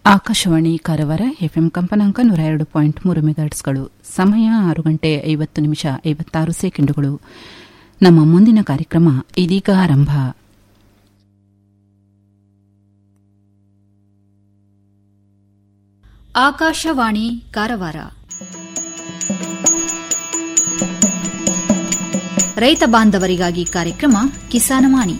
Akashvani Karwar FM ಕಂಪನಾಂಕ ನೂರ ಎರಡು ಪಾಯಿಂಟ್ ಮೂರು ಮೆಗಾಟ್ಸ್ಗಳು ಸಮಯ ಆರು ಗಂಟೆ ಐವತ್ತು ನಿಮಿಷ ಐವತ್ತಾರು ಸೆಕೆಂಡುಗಳು ನಮ್ಮ ಮುಂದಿನ ಕಾರ್ಯಕ್ರಮ ಇದೀಗ ಆರಂಭ ಆಕಾಶವಾಣಿ ಕಾರವಾರ ರೈತ ಬಾಂಧವರಿಗಾಗಿ ಕಾರ್ಯಕ್ರಮ ಕಿಸಾನವಾಣಿ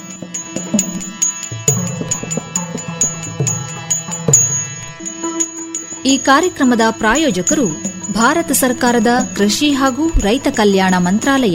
ಈ ಕಾರ್ಯಕ್ರಮದ ಪ್ರಾಯೋಜಕರು ಭಾರತ ಸರ್ಕಾರದ ಕೃಷಿ ಹಾಗೂ ರೈತ ಕಲ್ಯಾಣ ಮಂತ್ರಾಲಯ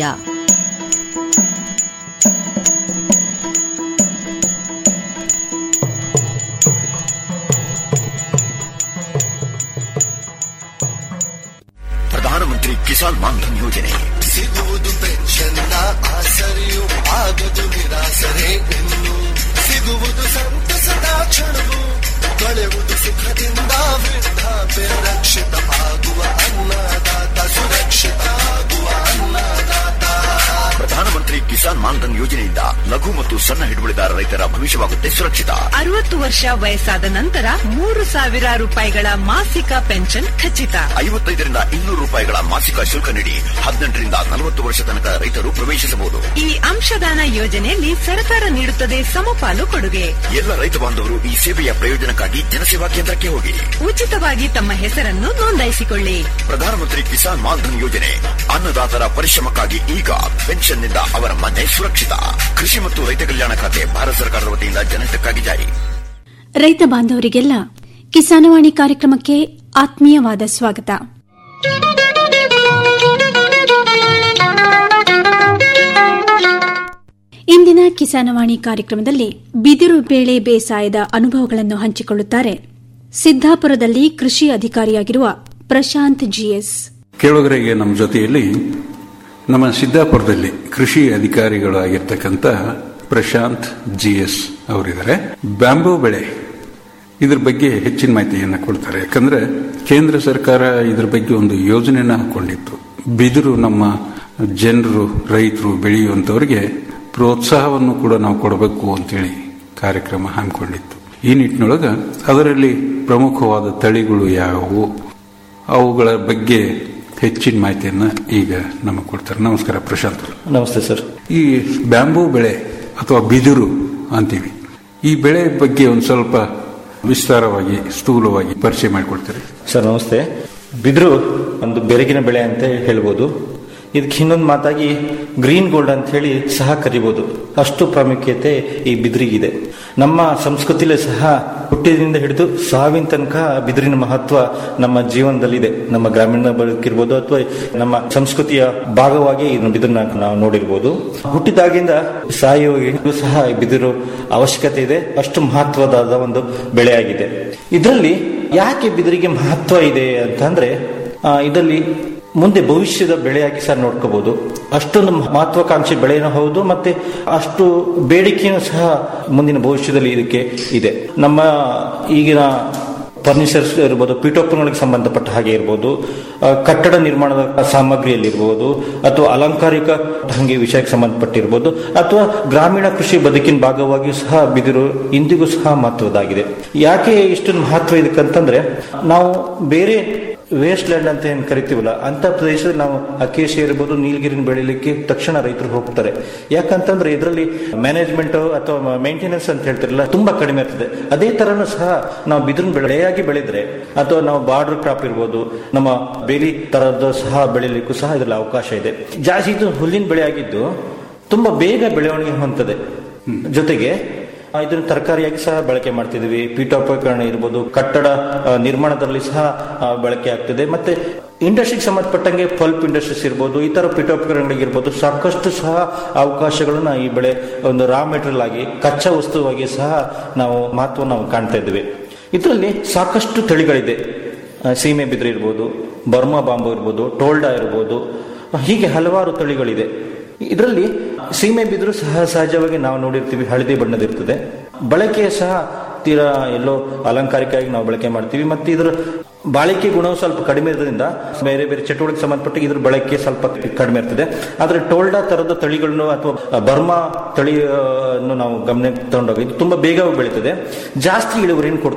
ಪ್ರಧಾನಮಂತ್ರಿ ಕಿಸಾನ್ ಮಾನ್ಧನ್ ಯೋಜನೆ ಸಿಗುವುದು ಪೆನ್ಷನ್ನ ಆಸರೆಯು ಆಗದು ನಿರಾಸರೆ ಇನ್ನು ಸಿಗುವುದು ಸಂತಸದ ಕ್ಷಣವು ಕಳೆಯುವುದು ಸುಖದಿಂದ ವೃದ್ಧಾಪ್ಯ ರಕ್ಷಿತ ಆಗುವ ಅನ್ನದಾತ ಸುರಕ್ಷಿತ ಆಗುವ ಅನ್ನದಾತ ಪ್ರಧಾನಮಂತ್ರಿ ಕಿಸಾನ್ ಮಾನ್ಧನ್ ಯೋಜನೆಯಿಂದ ಲಘು ಮತ್ತು ಸಣ್ಣ ಹಿಡುವಳಿದಾರ ರೈತರ ಭವಿಷ್ಯವಾಗುತ್ತೆ ಸುರಕ್ಷಿತ ಅರವತ್ತು ವರ್ಷ ವಯಸ್ಸಾದ ನಂತರ ಮೂರು ಸಾವಿರ ರೂಪಾಯಿಗಳ ಮಾಸಿಕ ಪೆನ್ಷನ್ ಖಚಿತ ಐವತ್ತೈದರಿಂದ ಇನ್ನೂರು ರೂಪಾಯಿಗಳ ಮಾಸಿಕ ಶುಲ್ಕ ನೀಡಿ ಹದಿನೆಂಟರಿಂದ ನಲವತ್ತು ವರ್ಷ ತನಕ ರೈತರು ಪ್ರವೇಶಿಸಬಹುದು ಈ ಅಂಶದಾನ ಯೋಜನೆಯಲ್ಲಿ ಸರ್ಕಾರ ನೀಡುತ್ತದೆ ಸಮಪಾಲು ಕೊಡುಗೆ ಎಲ್ಲ ರೈತ ಬಾಂಧವರು ಈ ಸೇವೆಯ ಪ್ರಯೋಜನಕ್ಕಾಗಿ ಜನಸೇವಾ ಕೇಂದ್ರಕ್ಕೆ ಹೋಗಿ ಉಚಿತವಾಗಿ ತಮ್ಮ ಹೆಸರನ್ನು ನೋಂದಾಯಿಸಿಕೊಳ್ಳಿ ಪ್ರಧಾನಮಂತ್ರಿ ಕಿಸಾನ್ ಮಾನ್ಧನ್ ಯೋಜನೆ ಅನ್ನದಾತರ ಪರಿಶ್ರಮಕ್ಕಾಗಿ ಈಗ ಪೆನ್ಷನ್ನಿಂದ ಅವರ ಮನೆ ಸುರಕ್ಷಿತ ಕೃಷಿ ಮತ್ತು ರೈತ ಕಲ್ಯಾಣ ಖಾತೆ ಭಾರತ ಸರ್ಕಾರದ ವತಿಯಿಂದ ಜನಹಿತಕ್ಕಾಗಿ ಜಾರಿ ರೈತ ಬಾಂಧವರಿಗೆಲ್ಲ ಕಿಸಾನವಾಣಿ ಕಾರ್ಯಕ್ರಮಕ್ಕೆ ಆತ್ಮೀಯವಾದ ಸ್ವಾಗತ ಇಂದಿನ ಕಿಸಾನವಾಣಿ ಕಾರ್ಯಕ್ರಮದಲ್ಲಿ ಬಿದಿರು ಬೇಳೆ ಬೇಸಾಯದ ಅನುಭವಗಳನ್ನು ಹಂಚಿಕೊಳ್ಳುತ್ತಾರೆ ಸಿದ್ದಾಪುರದಲ್ಲಿ ಕೃಷಿ ಅಧಿಕಾರಿಯಾಗಿರುವ ಪ್ರಶಾಂತ್ ಜಿಎಸ್ ಕೇಳುಗರಿಗೆ ನಮ್ಮ ಜೊತೆಯಲ್ಲಿ ನಮ್ಮ ಸಿದ್ದಾಪುರದಲ್ಲಿ ಕೃಷಿ ಅಧಿಕಾರಿಗಳಾಗಿರ್ತಕ್ಕಂಥ ಪ್ರಶಾಂತ್ ಜಿ ಎಸ್ ಅವರಿದ್ದಾರೆ ಬ್ಯಾಂಬೂ ಬೆಳೆ ಇದ್ರ ಬಗ್ಗೆ ಹೆಚ್ಚಿನ ಮಾಹಿತಿಯನ್ನು ಕೊಡ್ತಾರೆ ಯಾಕಂದ್ರೆ ಕೇಂದ್ರ ಸರ್ಕಾರ ಇದ್ರ ಬಗ್ಗೆ ಒಂದು ಯೋಜನೆನ ಹಾಕೊಂಡಿತ್ತು ಬಿದಿರು ನಮ್ಮ ಜನರು ರೈತರು ಬೆಳೆಯುವಂತವರಿಗೆ ಪ್ರೋತ್ಸಾಹವನ್ನು ಕೂಡ ನಾವು ಕೊಡಬೇಕು ಅಂತೇಳಿ ಕಾರ್ಯಕ್ರಮ ಹಮ್ಮಿಕೊಂಡಿತ್ತು ಈ ನಿಟ್ಟಿನೊಳಗ ಅದರಲ್ಲಿ ಪ್ರಮುಖವಾದ ತಳಿಗಳು ಯಾವುವು ಅವುಗಳ ಬಗ್ಗೆ ಹೆಚ್ಚಿನ ಮಾಹಿತಿಯನ್ನ ಈಗ ನಮಗೆ ಕೊಡ್ತಾರೆ ನಮಸ್ಕಾರ ಪ್ರಶಾಂತ್ ಅವರು. ನಮಸ್ತೆ ಸರ್ ಈ ಬ್ಯಾಂಬೂ ಬೆಳೆ ಅಥವಾ ಬಿದಿರು ಅಂತೀವಿ ಈ ಬೆಳೆ ಬಗ್ಗೆ ಒಂದು ಸ್ವಲ್ಪ ವಿಸ್ತಾರವಾಗಿ ಸ್ಥೂಲವಾಗಿ ಪರಿಚಯ ಮಾಡಿಕೊಡ್ತಾರೆ ಸರ್ ನಮಸ್ತೆ ಬಿದಿರು ಒಂದು ಬೆರಗಿನ ಬೆಳೆ ಅಂತ ಹೇಳ್ಬೋದು ಇದಕ್ಕೆ ಇನ್ನೊಂದು ಮಾತಾಗಿ ಗ್ರೀನ್ ಗೋಲ್ಡ್ ಅಂತ ಹೇಳಿ ಸಹ ಕರಿಬಹುದು ಅಷ್ಟು ಪ್ರಾಮುಖ್ಯತೆ ಈ ಬಿದಿರಿಗಿದೆ ನಮ್ಮ ಸಂಸ್ಕೃತಿಲೇ ಸಹ ಹುಟ್ಟಿದಿಂದ ಹಿಡಿದು ಸಾವಿನ ತನಕ ಬಿದಿರಿನ ಮಹತ್ವ ನಮ್ಮ ಜೀವನದಲ್ಲಿದೆ ನಮ್ಮ ಗ್ರಾಮೀಣ ಬದುಕಿರ್ಬೋದು ಅಥವಾ ನಮ್ಮ ಸಂಸ್ಕೃತಿಯ ಭಾಗವಾಗಿ ಇದನ್ನು ಬಿದಿರನ್ನ ನಾವು ನೋಡಿರ್ಬೋದು ಹುಟ್ಟಿದಾಗಿಂದ ಸಾಯುವವರೆಗೂ ಸಹ ಈ ಬಿದಿರು ಅವಶ್ಯಕತೆ ಇದೆ ಅಷ್ಟು ಮಹತ್ವದಾದ ಒಂದು ಬೆಳೆಯಾಗಿದೆ ಇದರಲ್ಲಿ ಯಾಕೆ ಬಿದಿರಿಗೆ ಮಹತ್ವ ಇದೆ ಅಂತಂದ್ರೆ ಆ, ಇದರಲ್ಲಿ ಮುಂದೆ ಭವಿಷ್ಯದ ಬೆಳೆಯಾಗಿ ಸಹ ನೋಡ್ಕೋಬಹುದು ಅಷ್ಟೊಂದು ಮಹತ್ವಾಕಾಂಕ್ಷಿ ಬೆಳೆನೂ ಹೌದು ಮತ್ತೆ ಅಷ್ಟು ಬೇಡಿಕೆಯೂ ಸಹ ಮುಂದಿನ ಭವಿಷ್ಯದಲ್ಲಿ ಇದಕ್ಕೆ ಇದೆ ನಮ್ಮ ಈಗಿನ ಫರ್ನಿಚರ್ಸ್ ಇರ್ಬೋದು ಪೀಠೋಪಕರಣಗಳಿಗೆ ಸಂಬಂಧಪಟ್ಟ ಹಾಗೆ ಇರ್ಬೋದು ಆ, ಕಟ್ಟಡ ನಿರ್ಮಾಣದ ಸಾಮಗ್ರಿಯಲ್ಲಿರ್ಬೋದು ಅಥವಾ ಅಲಂಕಾರಿಕ ಹಂಗೆ ವಿಷಯಕ್ಕೆ ಸಂಬಂಧಪಟ್ಟಿರ್ಬೋದು ಅಥವಾ ಗ್ರಾಮೀಣ ಕೃಷಿ ಬದುಕಿನ ಭಾಗವಾಗಿಯೂ ಸಹ ಬಿದಿರು ಇಂದಿಗೂ ಸಹ ಮಹತ್ವದಾಗಿದೆ ಯಾಕೆ ಇಷ್ಟೊಂದು ಮಹತ್ವ ಇದಕ್ಕಂತಂದ್ರೆ ನಾವು ಬೇರೆ ವೇಸ್ಟ್ ಲ್ಯಾಂಡ್ ಅಂತ ಏನ್ ಕರಿತೀವಲ್ಲ ಅಂತ ಪ್ರದೇಶದಲ್ಲಿ ನಾವು ಅಕೇಶಿ ಇರ್ಬೋದು ನೀಲಗಿರಿನ ಬೆಳಿಲಿಕ್ಕೆ ತಕ್ಷಣ ರೈತರು ಹೋಗ್ತಾರೆ ಯಾಕಂತಂದ್ರೆ ಇದರಲ್ಲಿ ಮ್ಯಾನೇಜ್ಮೆಂಟ್ ಅಥವಾ ಮೇಂಟೆನೆನ್ಸ್ ಅಂತ ಹೇಳ್ತಿರಲ್ಲ ತುಂಬಾ ಕಡಿಮೆ ಇರ್ತದೆ ಅದೇ ತರನು ಸಹ ನಾವು ಬಿದಿರಿನ ಬೆಳೆಯಾಗಿ ಬೆಳೆದ್ರೆ ಅಥವಾ ನಾವು ಬಾರ್ಡರ್ ಕ್ರಾಪ್ ಇರ್ಬೋದು ನಮ್ಮ ಬೇಲಿ ತರದ್ದು ಸಹ ಬೆಳಿಲಿಕ್ಕೂ ಸಹ ಇದರಲ್ಲಿ ಅವಕಾಶ ಇದೆ ಜಾಸ್ತಿ ಇದು ಹುಲ್ಲಿನ ಬೆಳೆ ಆಗಿದ್ದು ತುಂಬಾ ಬೇಗ ಬೆಳವಣಿಗೆ ಹೊಂದದೆ ಜೊತೆಗೆ ಆ, ಇದನ್ನು ತರಕಾರಿಯಾಗಿ ಸಹ ಬಳಕೆ ಮಾಡ್ತಿದ್ವಿ ಪೀಠೋಪಕರಣ ಇರ್ಬೋದು ಕಟ್ಟಡ ಆ, ನಿರ್ಮಾಣದಲ್ಲಿ ಸಹ ಆ, ಬಳಕೆ ಆಗ್ತದೆ ಮತ್ತೆ ಇಂಡಸ್ಟ್ರಿಗೆ ಸಂಬಂಧಪಟ್ಟಂಗೆ ಪಲ್ಪ್ ಇಂಡಸ್ಟ್ರೀಸ್ ಇರ್ಬೋದು ಈ ತರ ಪೀಠೋಪಕರಣಗಳಿಗಿರ್ಬೋದು ಸಾಕಷ್ಟು ಸಹ ಅವಕಾಶಗಳನ್ನ ಈ ಬೆಳೆ ಒಂದು ರಾ ಮೆಟೀರಿಯಲ್ ಆಗಿ ಕಚ್ಚಾ ವಸ್ತುವಾಗಿ ಸಹ ನಾವು ಮಹತ್ವ ನಾವು ಕಾಣ್ತಾ ಇದ್ದೇವೆ ಇದರಲ್ಲಿ ಸಾಕಷ್ಟು ತಳಿಗಳಿದೆ ಆ, ಸೀಮೆ ಬಿದಿರು ಇರ್ಬೋದು ಬರ್ಮಾ ಬಾಂಬು ಇರ್ಬೋದು ಟೋಲ್ಡಾ ಇರ್ಬೋದು ಹೀಗೆ ಹಲವಾರು ತಳಿಗಳಿದೆ ಇದರಲ್ಲಿ ಸೀಮೆ ಬಿದಿರು ಸಹ ಸಹಜವಾಗಿ ನಾವು ನೋಡಿರ್ತೀವಿ ಹಳದಿ ಬಣ್ಣದಿರ್ತದೆ ಬಳಕೆ ಸಹ ತೀರಾ ಎಲ್ಲೋ ಅಲಂಕಾರಿಕವಾಗಿ ನಾವು ಬಳಕೆ ಮಾಡ್ತೀವಿ ಮತ್ತೆ ಇದರ ಬಾಳಿಕೆ ಗುಣವು ಸ್ವಲ್ಪ ಕಡಿಮೆ ಇರೋದ್ರಿಂದ ಬೇರೆ ಬೇರೆ ಚಟುವಟಿಕೆ ಸಂಬಂಧಪಟ್ಟ ಇದ್ರ ಬಳಕೆ ಸ್ವಲ್ಪ ಕಡಿಮೆ ಇರ್ತದೆ ಆದ್ರೆ ಟೋಲ್ಡಾ ತರದ ತಳಿಗಳನ್ನು ಅಥವಾ ಬರ್ಮಾ ತಳಿಯನ್ನು ನಾವು ಗಮನಕ್ಕೆ ತಗೊಂಡೋಗಿ ಇದು ತುಂಬಾ ಬೇಗ ಬೆಳೀತದೆ ಜಾಸ್ತಿ ಇಳುವರಿಯನ್ನು ಕೊಡ್ತದೆ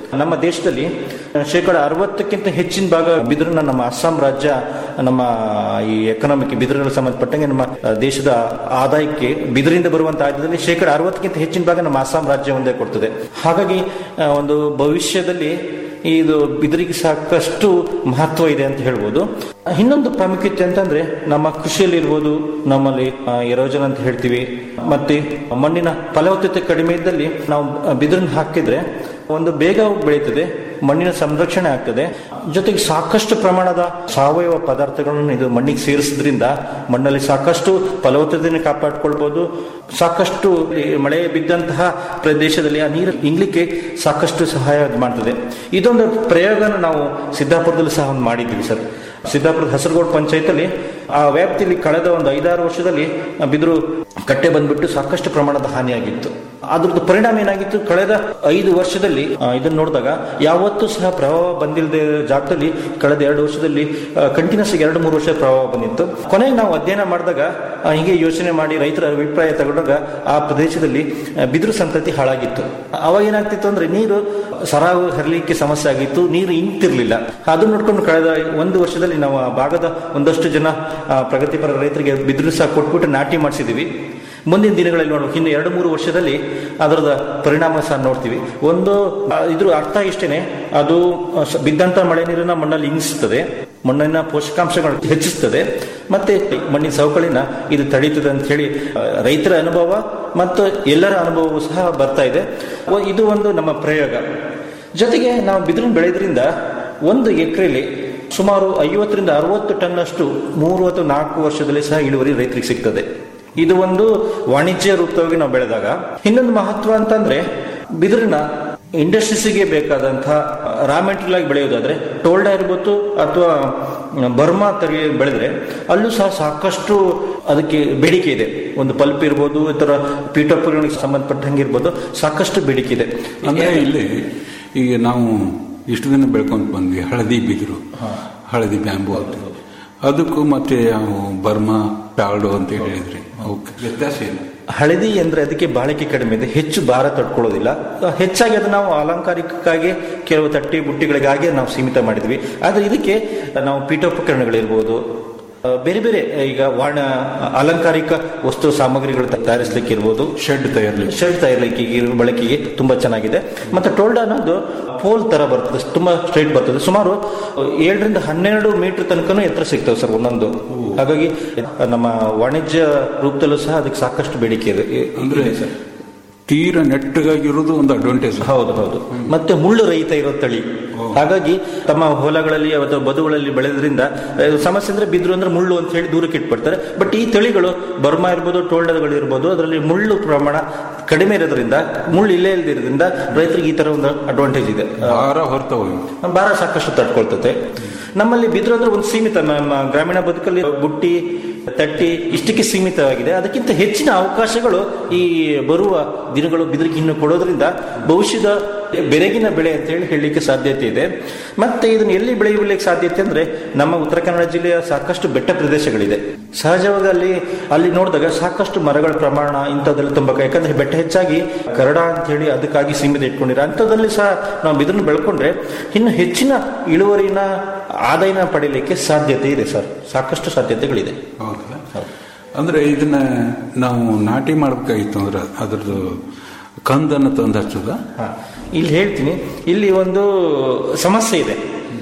ನಮ್ಮ ದೇಶದಲ್ಲಿ ಶೇಕಡ ಅರವತ್ತಕ್ಕಿಂತ ಹೆಚ್ಚಿನ ಭಾಗ ಬಿದಿರನ್ನ ನಮ್ಮ ಅಸ್ಸಾಂ ರಾಜ್ಯ ನಮ್ಮ ಈ ಎಕನಾಮಿಕ್ ಬಿದಿರುಗಳಿಗೆ ಸಂಬಂಧಪಟ್ಟಂಗೆ ನಮ್ಮ ದೇಶದ ಆದಾಯಕ್ಕೆ ಬಿದಿರಿಂದ ಬರುವಂತ ಆದಾಯದಲ್ಲಿ ಶೇಕಡ ಅರವತ್ತಕ್ಕಿಂತ ಹೆಚ್ಚಿನ ಭಾಗ ನಮ್ಮ ಅಸ್ಸಾಂ ರಾಜ್ಯ ಒಂದೇ ಕೊಡ್ತದೆ ಹಾಗಾಗಿ ಆ, ಒಂದು ಭವಿಷ್ಯದಲ್ಲಿ ಇದು ಬಿದಿರಿಗೆ ಸಾಕಷ್ಟು ಮಹತ್ವ ಇದೆ ಅಂತ ಹೇಳ್ಬೋದು ಇನ್ನೊಂದು ಪ್ರಾಮುಖ್ಯತೆ ಅಂತಂದ್ರೆ ನಮ್ಮ ಕೃಷಿಯಲ್ಲಿ ಇರ್ಬೋದು ನಮ್ಮಲ್ಲಿ ಎರೋಜನ್ ಅಂತ ಹೇಳ್ತೀವಿ ಮತ್ತೆ ಮಣ್ಣಿನ ಫಲವತ್ತತೆ ಕಡಿಮೆ ಇದ್ದಲ್ಲಿ ನಾವು ಬಿದಿರನ್ನ ಹಾಕಿದ್ರೆ ಒಂದು ಬೇಗ ಬೆಳೀತದೆ ಮಣ್ಣಿನ ಸಂರಕ್ಷಣೆ ಆಗ್ತದೆ ಜೊತೆಗೆ ಸಾಕಷ್ಟು ಪ್ರಮಾಣದ ಸಾವಯವ ಪದಾರ್ಥಗಳನ್ನು ಇದು ಮಣ್ಣಿಗೆ ಸೇರಿಸೋದ್ರಿಂದ ಮಣ್ಣಲ್ಲಿ ಸಾಕಷ್ಟು ಫಲವತ್ತತೆಯನ್ನು ಕಾಪಾಡ್ಕೊಳ್ಬಹುದು ಸಾಕಷ್ಟು ಈ ಮಳೆ ಬಿದ್ದಂತಹ ಪ್ರದೇಶದಲ್ಲಿ ಆ ನೀರು ಇಂಗ್ಲಿಕ್ಕೆ ಸಾಕಷ್ಟು ಸಹಾಯ ಮಾಡ್ತದೆ ಇದೊಂದು ಪ್ರಯೋಗನ ನಾವು ಸಿದ್ದಾಪುರದಲ್ಲಿ ಸಹ ಒಂದು ಮಾಡಿದ್ವಿ ಸರ್ ಸಿದ್ದಾಪುರದ ಹಸರಗೋಡ್ ಪಂಚಾಯತಲ್ಲಿ ಆ ವ್ಯಾಪ್ತಿಯಲ್ಲಿ ಕಳೆದ ಒಂದು ಐದಾರು ವರ್ಷದಲ್ಲಿ ಆ ಬಿದಿರು ಕಟ್ಟೆ ಬಂದ್ಬಿಟ್ಟು ಸಾಕಷ್ಟು ಪ್ರಮಾಣದ ಹಾನಿಯಾಗಿತ್ತು ಅದ್ರದ್ದು ಪರಿಣಾಮ ಏನಾಗಿತ್ತು ಕಳೆದ ಐದು ವರ್ಷದಲ್ಲಿ ಆ, ಇದನ್ನ ನೋಡಿದಾಗ ಯಾವತ್ತೂ ಸಹ ಪ್ರವಾಹ ಬಂದಿಲ್ಲದೆ ಜಾಗದಲ್ಲಿ ಕಳೆದ ಎರಡು ವರ್ಷದಲ್ಲಿ ಕಂಟಿನ್ಯೂಸ್ ಎರಡು ಮೂರು ವರ್ಷ ಪ್ರವಾಹ ಬಂದಿತ್ತು ಕೊನೆಗೆ ನಾವು ಅಧ್ಯಯನ ಮಾಡಿದಾಗ ಆ, ಹೀಗೆ ಯೋಚನೆ ಮಾಡಿ ರೈತರ ಅಭಿಪ್ರಾಯ ತಗೊಂಡಾಗ ಆ ಪ್ರದೇಶದಲ್ಲಿ ಆ, ಬಿದಿರು ಸಂತತಿ ಹಾಳಾಗಿತ್ತು ಅವಾಗ ಏನಾಗ್ತಿತ್ತು ಅಂದ್ರೆ ನೀರು ಸರಾಗು ಹರಿಲಿಕ್ಕೆ ಸಮಸ್ಯೆ ಆಗಿತ್ತು ನೀರು ಇಂತಿರ್ಲಿಲ್ಲ ಅದನ್ನ ನೋಡ್ಕೊಂಡು ಕಳೆದ ಒಂದು ವರ್ಷದಲ್ಲಿ ನಾವು ಆ ಭಾಗದ ಒಂದಷ್ಟು ಜನ ಆ, ಪ್ರಗತಿಪರ ರೈತರಿಗೆ ಬಿದಿರು ಸಹ ಕೊಟ್ಬಿಟ್ಟು ನಾಟಿ ಮಾಡಿಸಿದೀವಿ ಮುಂದಿನ ದಿನಗಳಲ್ಲಿ ನೋಡುವ ಇನ್ನು ಎರಡು ಮೂರು ವರ್ಷದಲ್ಲಿ ಅದರದ ಪರಿಣಾಮ ಸಹ ನೋಡ್ತೀವಿ ಒಂದು ಆ, ಇದ್ರ ಅರ್ಥ ಇಷ್ಟೇನೆ ಅದು ಆ, ಸ- ಬಿದ್ದಂತ ಮಳೆ ನೀರನ್ನ ಮಣ್ಣಲ್ಲಿ ಇಂಗಿಸ್ತದೆ ಮಣ್ಣಿನ ಪೋಷಕಾಂಶಗಳು ಹೆಚ್ಚಿಸ್ತದೆ ಮತ್ತೆ ಮಣ್ಣಿನ ಸವಕಳಿನ ಇದು ತಡೀತದೆ ಅಂತ ಹೇಳಿ ಆ, ರೈತರ ಅನುಭವ ಮತ್ತು ಎಲ್ಲರ ಅನುಭವವೂ ಸಹ ಬರ್ತಾ ಇದೆ ಒ- ಇದು ಒಂದು ನಮ್ಮ ಪ್ರಯೋಗ ಜೊತೆಗೆ ನಾವು ಬಿದಿರನ್ನು ಬೆಳೆಯೋದ್ರಿಂದ ಒಂದು ಎಕರೆಲಿ ಸುಮಾರು ಐವತ್ತರಿಂದ ಅರವತ್ತು ಟನ್ ಅಷ್ಟು ಮೂರು ಅಥವಾ ನಾಲ್ಕು ವರ್ಷದಲ್ಲಿ ಸಹ ಇಳುವರಿ ರೈತರಿಗೆ ಸಿಗ್ತದೆ ಇದು ಒಂದು ವಾಣಿಜ್ಯ ರೂಪವಾಗಿ ನಾವು ಬೆಳೆದಾಗ ಇನ್ನೊಂದು ಮಹತ್ವ ಅಂತಂದ್ರೆ ಬಿದಿರಿನ ಇಂಡಸ್ಟ್ರೀಸ್ಗೆ ಬೇಕಾದಂತಹ ರಾ ಮೆಟೀರಿಯಲ್ ಆಗಿ ಬೆಳೆಯೋದಾದ್ರೆ ಟೋಲ್ಡಾ ಇರ್ಬೋದು ಅಥವಾ ಬರ್ಮಾ ತಳಿ ಬೆಳೆದ್ರೆ ಅಲ್ಲೂ ಸಹ ಸಾಕಷ್ಟು ಅದಕ್ಕೆ ಬೇಡಿಕೆ ಇದೆ ಒಂದು ಪಲ್ಪ್ ಇರ್ಬೋದು ಇತರ ಪೀಠೋಪಕರಣಕ್ಕೆ ಸಂಬಂಧಪಟ್ಟಂಗೆ ಇರ್ಬೋದು ಸಾಕಷ್ಟು ಬೇಡಿಕೆ ಇದೆ ಅಂದ್ರೆ ಇಲ್ಲಿ ಈಗ ನಾವು ಇಷ್ಟು ದಿನ ಬೆಳ್ಕೊಂತ ಬಂದ್ವಿ ಹಳದಿ ಬಿದಿರು ಹಳದಿ ಬ್ಯಾಂಬು ಅಂತ ಅದಕ್ಕೂ ಮತ್ತೆ ಅವು ಬರ್ಮಾ ಪ್ಯಾಲ್ಡೋ ಅಂತ ಹೇಳಿದ್ರಿ ಅವಕ್ಕೆ ವ್ಯತ್ಯಾಸ ಏನು ಹಳದಿ ಅಂದ್ರೆ ಅದಕ್ಕೆ ಬಾಳಿಕೆ ಕಡಿಮೆ ಇದೆ ಹೆಚ್ಚು ಭಾರ ತಡ್ಕೊಳ್ಳೋದಿಲ್ಲ ಹೆಚ್ಚಾಗಿ ಅದು ನಾವು ಅಲಂಕಾರಿಕಕ್ಕಾಗಿ ಕೆಲವು ತಟ್ಟಿ ಬುಟ್ಟಿಗಳಿಗಾಗಿ ನಾವು ಸೀಮಿತ ಮಾಡಿದ್ವಿ ಆದ್ರೆ ಇದಕ್ಕೆ ನಾವು ಪೀಠೋಪಕರಣಗಳಿರ್ಬೋದು ಆ, ಬೇರೆ ಬೇರೆ ಈಗ ವಾಣ ಅಲಂಕಾರಿಕ ವಸ್ತು ಸಾಮಗ್ರಿಗಳು ತಯಾರಿಸಲಿಕ್ಕೆ ಇರ್ಬೋದು ಶೆಡ್ ತಯಾರಲಿ ಶರ್ಟ್ ತಯಾರಲಿಕ್ಕೆ ಇರೋ ಬಳಕೆಗೆ ತುಂಬಾ ಚೆನ್ನಾಗಿದೆ ಮತ್ತೆ ಟೋಲ್ಡಾ ಅನ್ನೋದು ಪೋಲ್ ತರ ಬರ್ತದೆ ತುಂಬಾ ಸ್ಟ್ರೈಟ್ ಬರ್ತದೆ ಸುಮಾರು ಏಳರಿಂದ ಹನ್ನೆರಡು ಮೀಟರ್ ತನಕನೂ ಎತ್ತರ ಸಿಗ್ತವೆ ಸರ್ ಒಂದೊಂದು ಹಾಗಾಗಿ ನಮ್ಮ ವಾಣಿಜ್ಯ ರೂಪದಲ್ಲೂ ಸಹ ಅದಕ್ಕೆ ಸಾಕಷ್ಟು ಬೇಡಿಕೆ ಇದೆ ಅಂದ್ರೆ ಇದೆ ಸರ್ ತೀರ ನೆಟ್ಟಗಾಗಿರೋದು ಒಂದು ಅಡ್ವಾಂಟೇಜ್ ಹೌದು ಹೌದು ಮತ್ತೆ ಮುಳ್ಳು ರಹಿತ ಇರೋ ತಳಿ ಹಾಗಾಗಿ ತಮ್ಮ ಹೊಲಗಳಲ್ಲಿ ಅಥವಾ ಬದುಗಳಲ್ಲಿ ಬೆಳೆದ್ರಿಂದ ಆ, ಸಮಸ್ಯೆ ಅಂದ್ರೆ ಬಿದ್ರು ಅಂದ್ರೆ ಮುಳ್ಳು ಅಂತ ಹೇಳಿ ದೂರಕ್ಕೆ ಇಟ್ಬಿಡ್ತಾರೆ ಬಟ್ ಈ ತಳಿಗಳು ಬರ್ಮಾ ಇರ್ಬೋದು ಟೋಲ್ಡಗಳು ಇರ್ಬೋದು ಅದರಲ್ಲಿ ಮುಳ್ಳು ಪ್ರಮಾಣ ಕಡಿಮೆ ಇರೋದ್ರಿಂದ ಮುಳ್ಳು ಇಲ್ಲೇ ಇಲ್ದಿರೋದ್ರಿಂದ ರೈತರಿಗೆ ಈ ತರ ಒಂದು ಅಡ್ವಾಂಟೇಜ್ ಇದೆ ಆ, ಭಾರ ಹೊರ್ತವೆ ಭಾರ ಸಾಕಷ್ಟು ತಡ್ಕೊಳ್ತದೆ ನಮ್ಮಲ್ಲಿ ಬಿದ್ರು ಅಂದ್ರೆ ಒಂದು ಸೀಮಿತ ನಮ್ಮ ಗ್ರಾಮೀಣ ಬದುಕಲ್ಲಿ ಬುಟ್ಟಿ ತಟ್ಟಿ ಇಷ್ಟಕ್ಕೆ ಸೀಮಿತವಾಗಿದೆ ಅದಕ್ಕಿಂತ ಹೆಚ್ಚಿನ ಅವಕಾಶಗಳು ಈ ಬರುವ ದಿನಗಳು ಬಿದಿರಿಗೆ ಇನ್ನು ಕೊಡೋದ್ರಿಂದ ಭವಿಷ್ಯದ ಬೆರಗಿನ ಬೆಳೆ ಅಂತ ಹೇಳಿ ಹೇಳಲಿಕ್ಕೆ ಸಾಧ್ಯತೆ ಇದೆ ಮತ್ತೆ ಇದನ್ನು ಎಲ್ಲಿ ಬೆಳೆಯಲಿಕ್ಕೆ ಸಾಧ್ಯತೆ ಅಂದ್ರೆ ನಮ್ಮ ಉತ್ತರ ಕನ್ನಡ ಜಿಲ್ಲೆಯ ಸಾಕಷ್ಟು ಬೆಟ್ಟ ಪ್ರದೇಶಗಳಿದೆ ಸಹಜವಾಗಿ ಅಲ್ಲಿ ಅಲ್ಲಿ ನೋಡಿದಾಗ ಸಾಕಷ್ಟು ಮರಗಳ ಪ್ರಮಾಣ ಇಂಥದ್ದಲ್ಲಿ ತುಂಬಾ ಕ- ಯಾಕಂದ್ರೆ ಬೆಟ್ಟ ಹೆಚ್ಚಾಗಿ ಕರಡ ಅಂತ ಹೇಳಿ ಅದಕ್ಕಾಗಿ ಸೀಮಿತ ಇಟ್ಕೊಂಡಿರ ಅಂಥದ್ರಲ್ಲಿ ಸಹ ನಾವು ಇದನ್ನು ಬೆಳ್ಕೊಂಡ್ರೆ ಇನ್ನು ಹೆಚ್ಚಿನ ಇಳುವರಿನ ಆದಾಯನ ಪಡೀಲಿಕ್ಕೆ ಸಾಧ್ಯತೆ ಇದೆ ಸರ್ ಸಾಕಷ್ಟು ಸಾಧ್ಯತೆಗಳಿದೆ ಹೌದಾ ಅಂದ್ರೆ ಇದನ್ನ ನಾವು ನಾಟಿ ಮಾಡ್ಬೇಕಾಗಿತ್ತು ಅಂದ್ರೆ ಅದ್ರದ್ದು ಕಂದನ್ನು ತಂದು ಹಚ್ಚೋದ ಹಾ. ಇಲ್ಲಿ ಹೇಳ್ತೀನಿ ಇಲ್ಲಿ ಒಂದು ಸಮಸ್ಯೆ ಇದೆ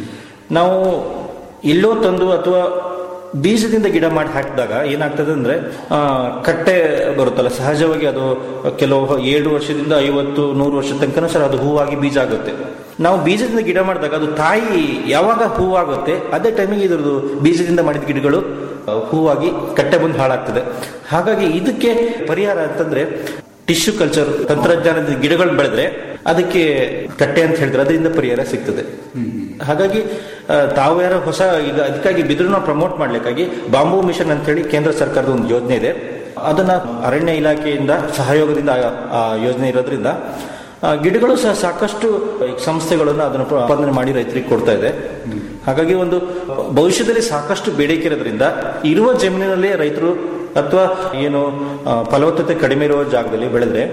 ನಾವು ಎಲ್ಲೋ ತಂದು ಅಥವಾ ಬೀಜದಿಂದ ಗಿಡ ಮಾಡಿ ಹಾಕಿದಾಗ ಏನಾಗ್ತದೆ ಅಂದ್ರೆ ಆ, ಕಟ್ಟೆ ಬರುತ್ತಲ್ಲ ಸಹಜವಾಗಿ ಅದು ಕೆಲವು ಏಳು ವರ್ಷದಿಂದ ಐವತ್ತು ನೂರು ವರ್ಷದ ತನಕ ಸರ್ ಅದು ಹೂವಾಗಿ ಬೀಜ ಆಗುತ್ತೆ ನಾವು ಬೀಜದಿಂದ ಗಿಡ ಮಾಡಿದಾಗ ಅದು ತಾಯಿ ಯಾವಾಗ ಹೂವಾಗುತ್ತೆ ಅದೇ ಟೈಮಿಗೆ ಇದ್ರದ್ದು ಬೀಜದಿಂದ ಮಾಡಿದ ಗಿಡಗಳು ಆ, ಹೂವಾಗಿ ಕಟ್ಟೆ ಬಂದು ಹಾಳಾಗ್ತದೆ ಹಾಗಾಗಿ ಇದಕ್ಕೆ ಪರಿಹಾರ ಅಂತಂದ್ರೆ ಟಿಶ್ಯೂ ಕಲ್ಚರ್ ತಂತ್ರಜ್ಞಾನದ ಗಿಡಗಳು ಬೆಳೆದ್ರೆ ಅದಕ್ಕೆ ಕಟ್ಟೆ ಅಂತ ಹೇಳಿದ್ರೆ ಅದರಿಂದ ಪರಿಹಾರ ಸಿಗ್ತದೆ ಹಾಗಾಗಿ ಆ, ತಾವು ಯಾರೋ ಹೊಸ ಈಗ ಅದಕ್ಕಾಗಿ ಬಿದಿರನ್ನ ಪ್ರಮೋಟ್ ಮಾಡ್ಲಿಕ್ಕಾಗಿ ಬಾಂಬು ಮಿಷನ್ ಅಂತ ಹೇಳಿ ಕೇಂದ್ರ ಸರ್ಕಾರದ ಒಂದು ಯೋಜನೆ ಇದೆ ಅದನ್ನ ಅರಣ್ಯ ಇಲಾಖೆಯಿಂದ ಸಹಯೋಗದಿಂದ ಆ- ಆ ಯೋಜನೆ ಇರೋದ್ರಿಂದ ಆ, ಗಿಡಗಳು ಸಹ ಸಾಕಷ್ಟು ಸಂಸ್ಥೆಗಳನ್ನು ಅದನ್ನು ಉತ್ಪಾದನೆ ಮಾಡಿ ರೈತರಿಗೆ ಕೊಡ್ತಾ ಇದೆ ಹಾಗಾಗಿ ಒಂದು ಭವಿಷ್ಯದಲ್ಲಿ ಸಾಕಷ್ಟು ಬೇಡಿಕೆ ಇರೋದ್ರಿಂದ ಇರುವ ಜಮೀನಿನಲ್ಲೇ ರೈತರು ಅಥವಾ ಏನು ಆ, ಫಲವತ್ತತೆ ಕಡಿಮೆ ಇರುವ ಜಾಗದಲ್ಲಿ ಬೆಳೆದ್ರೆ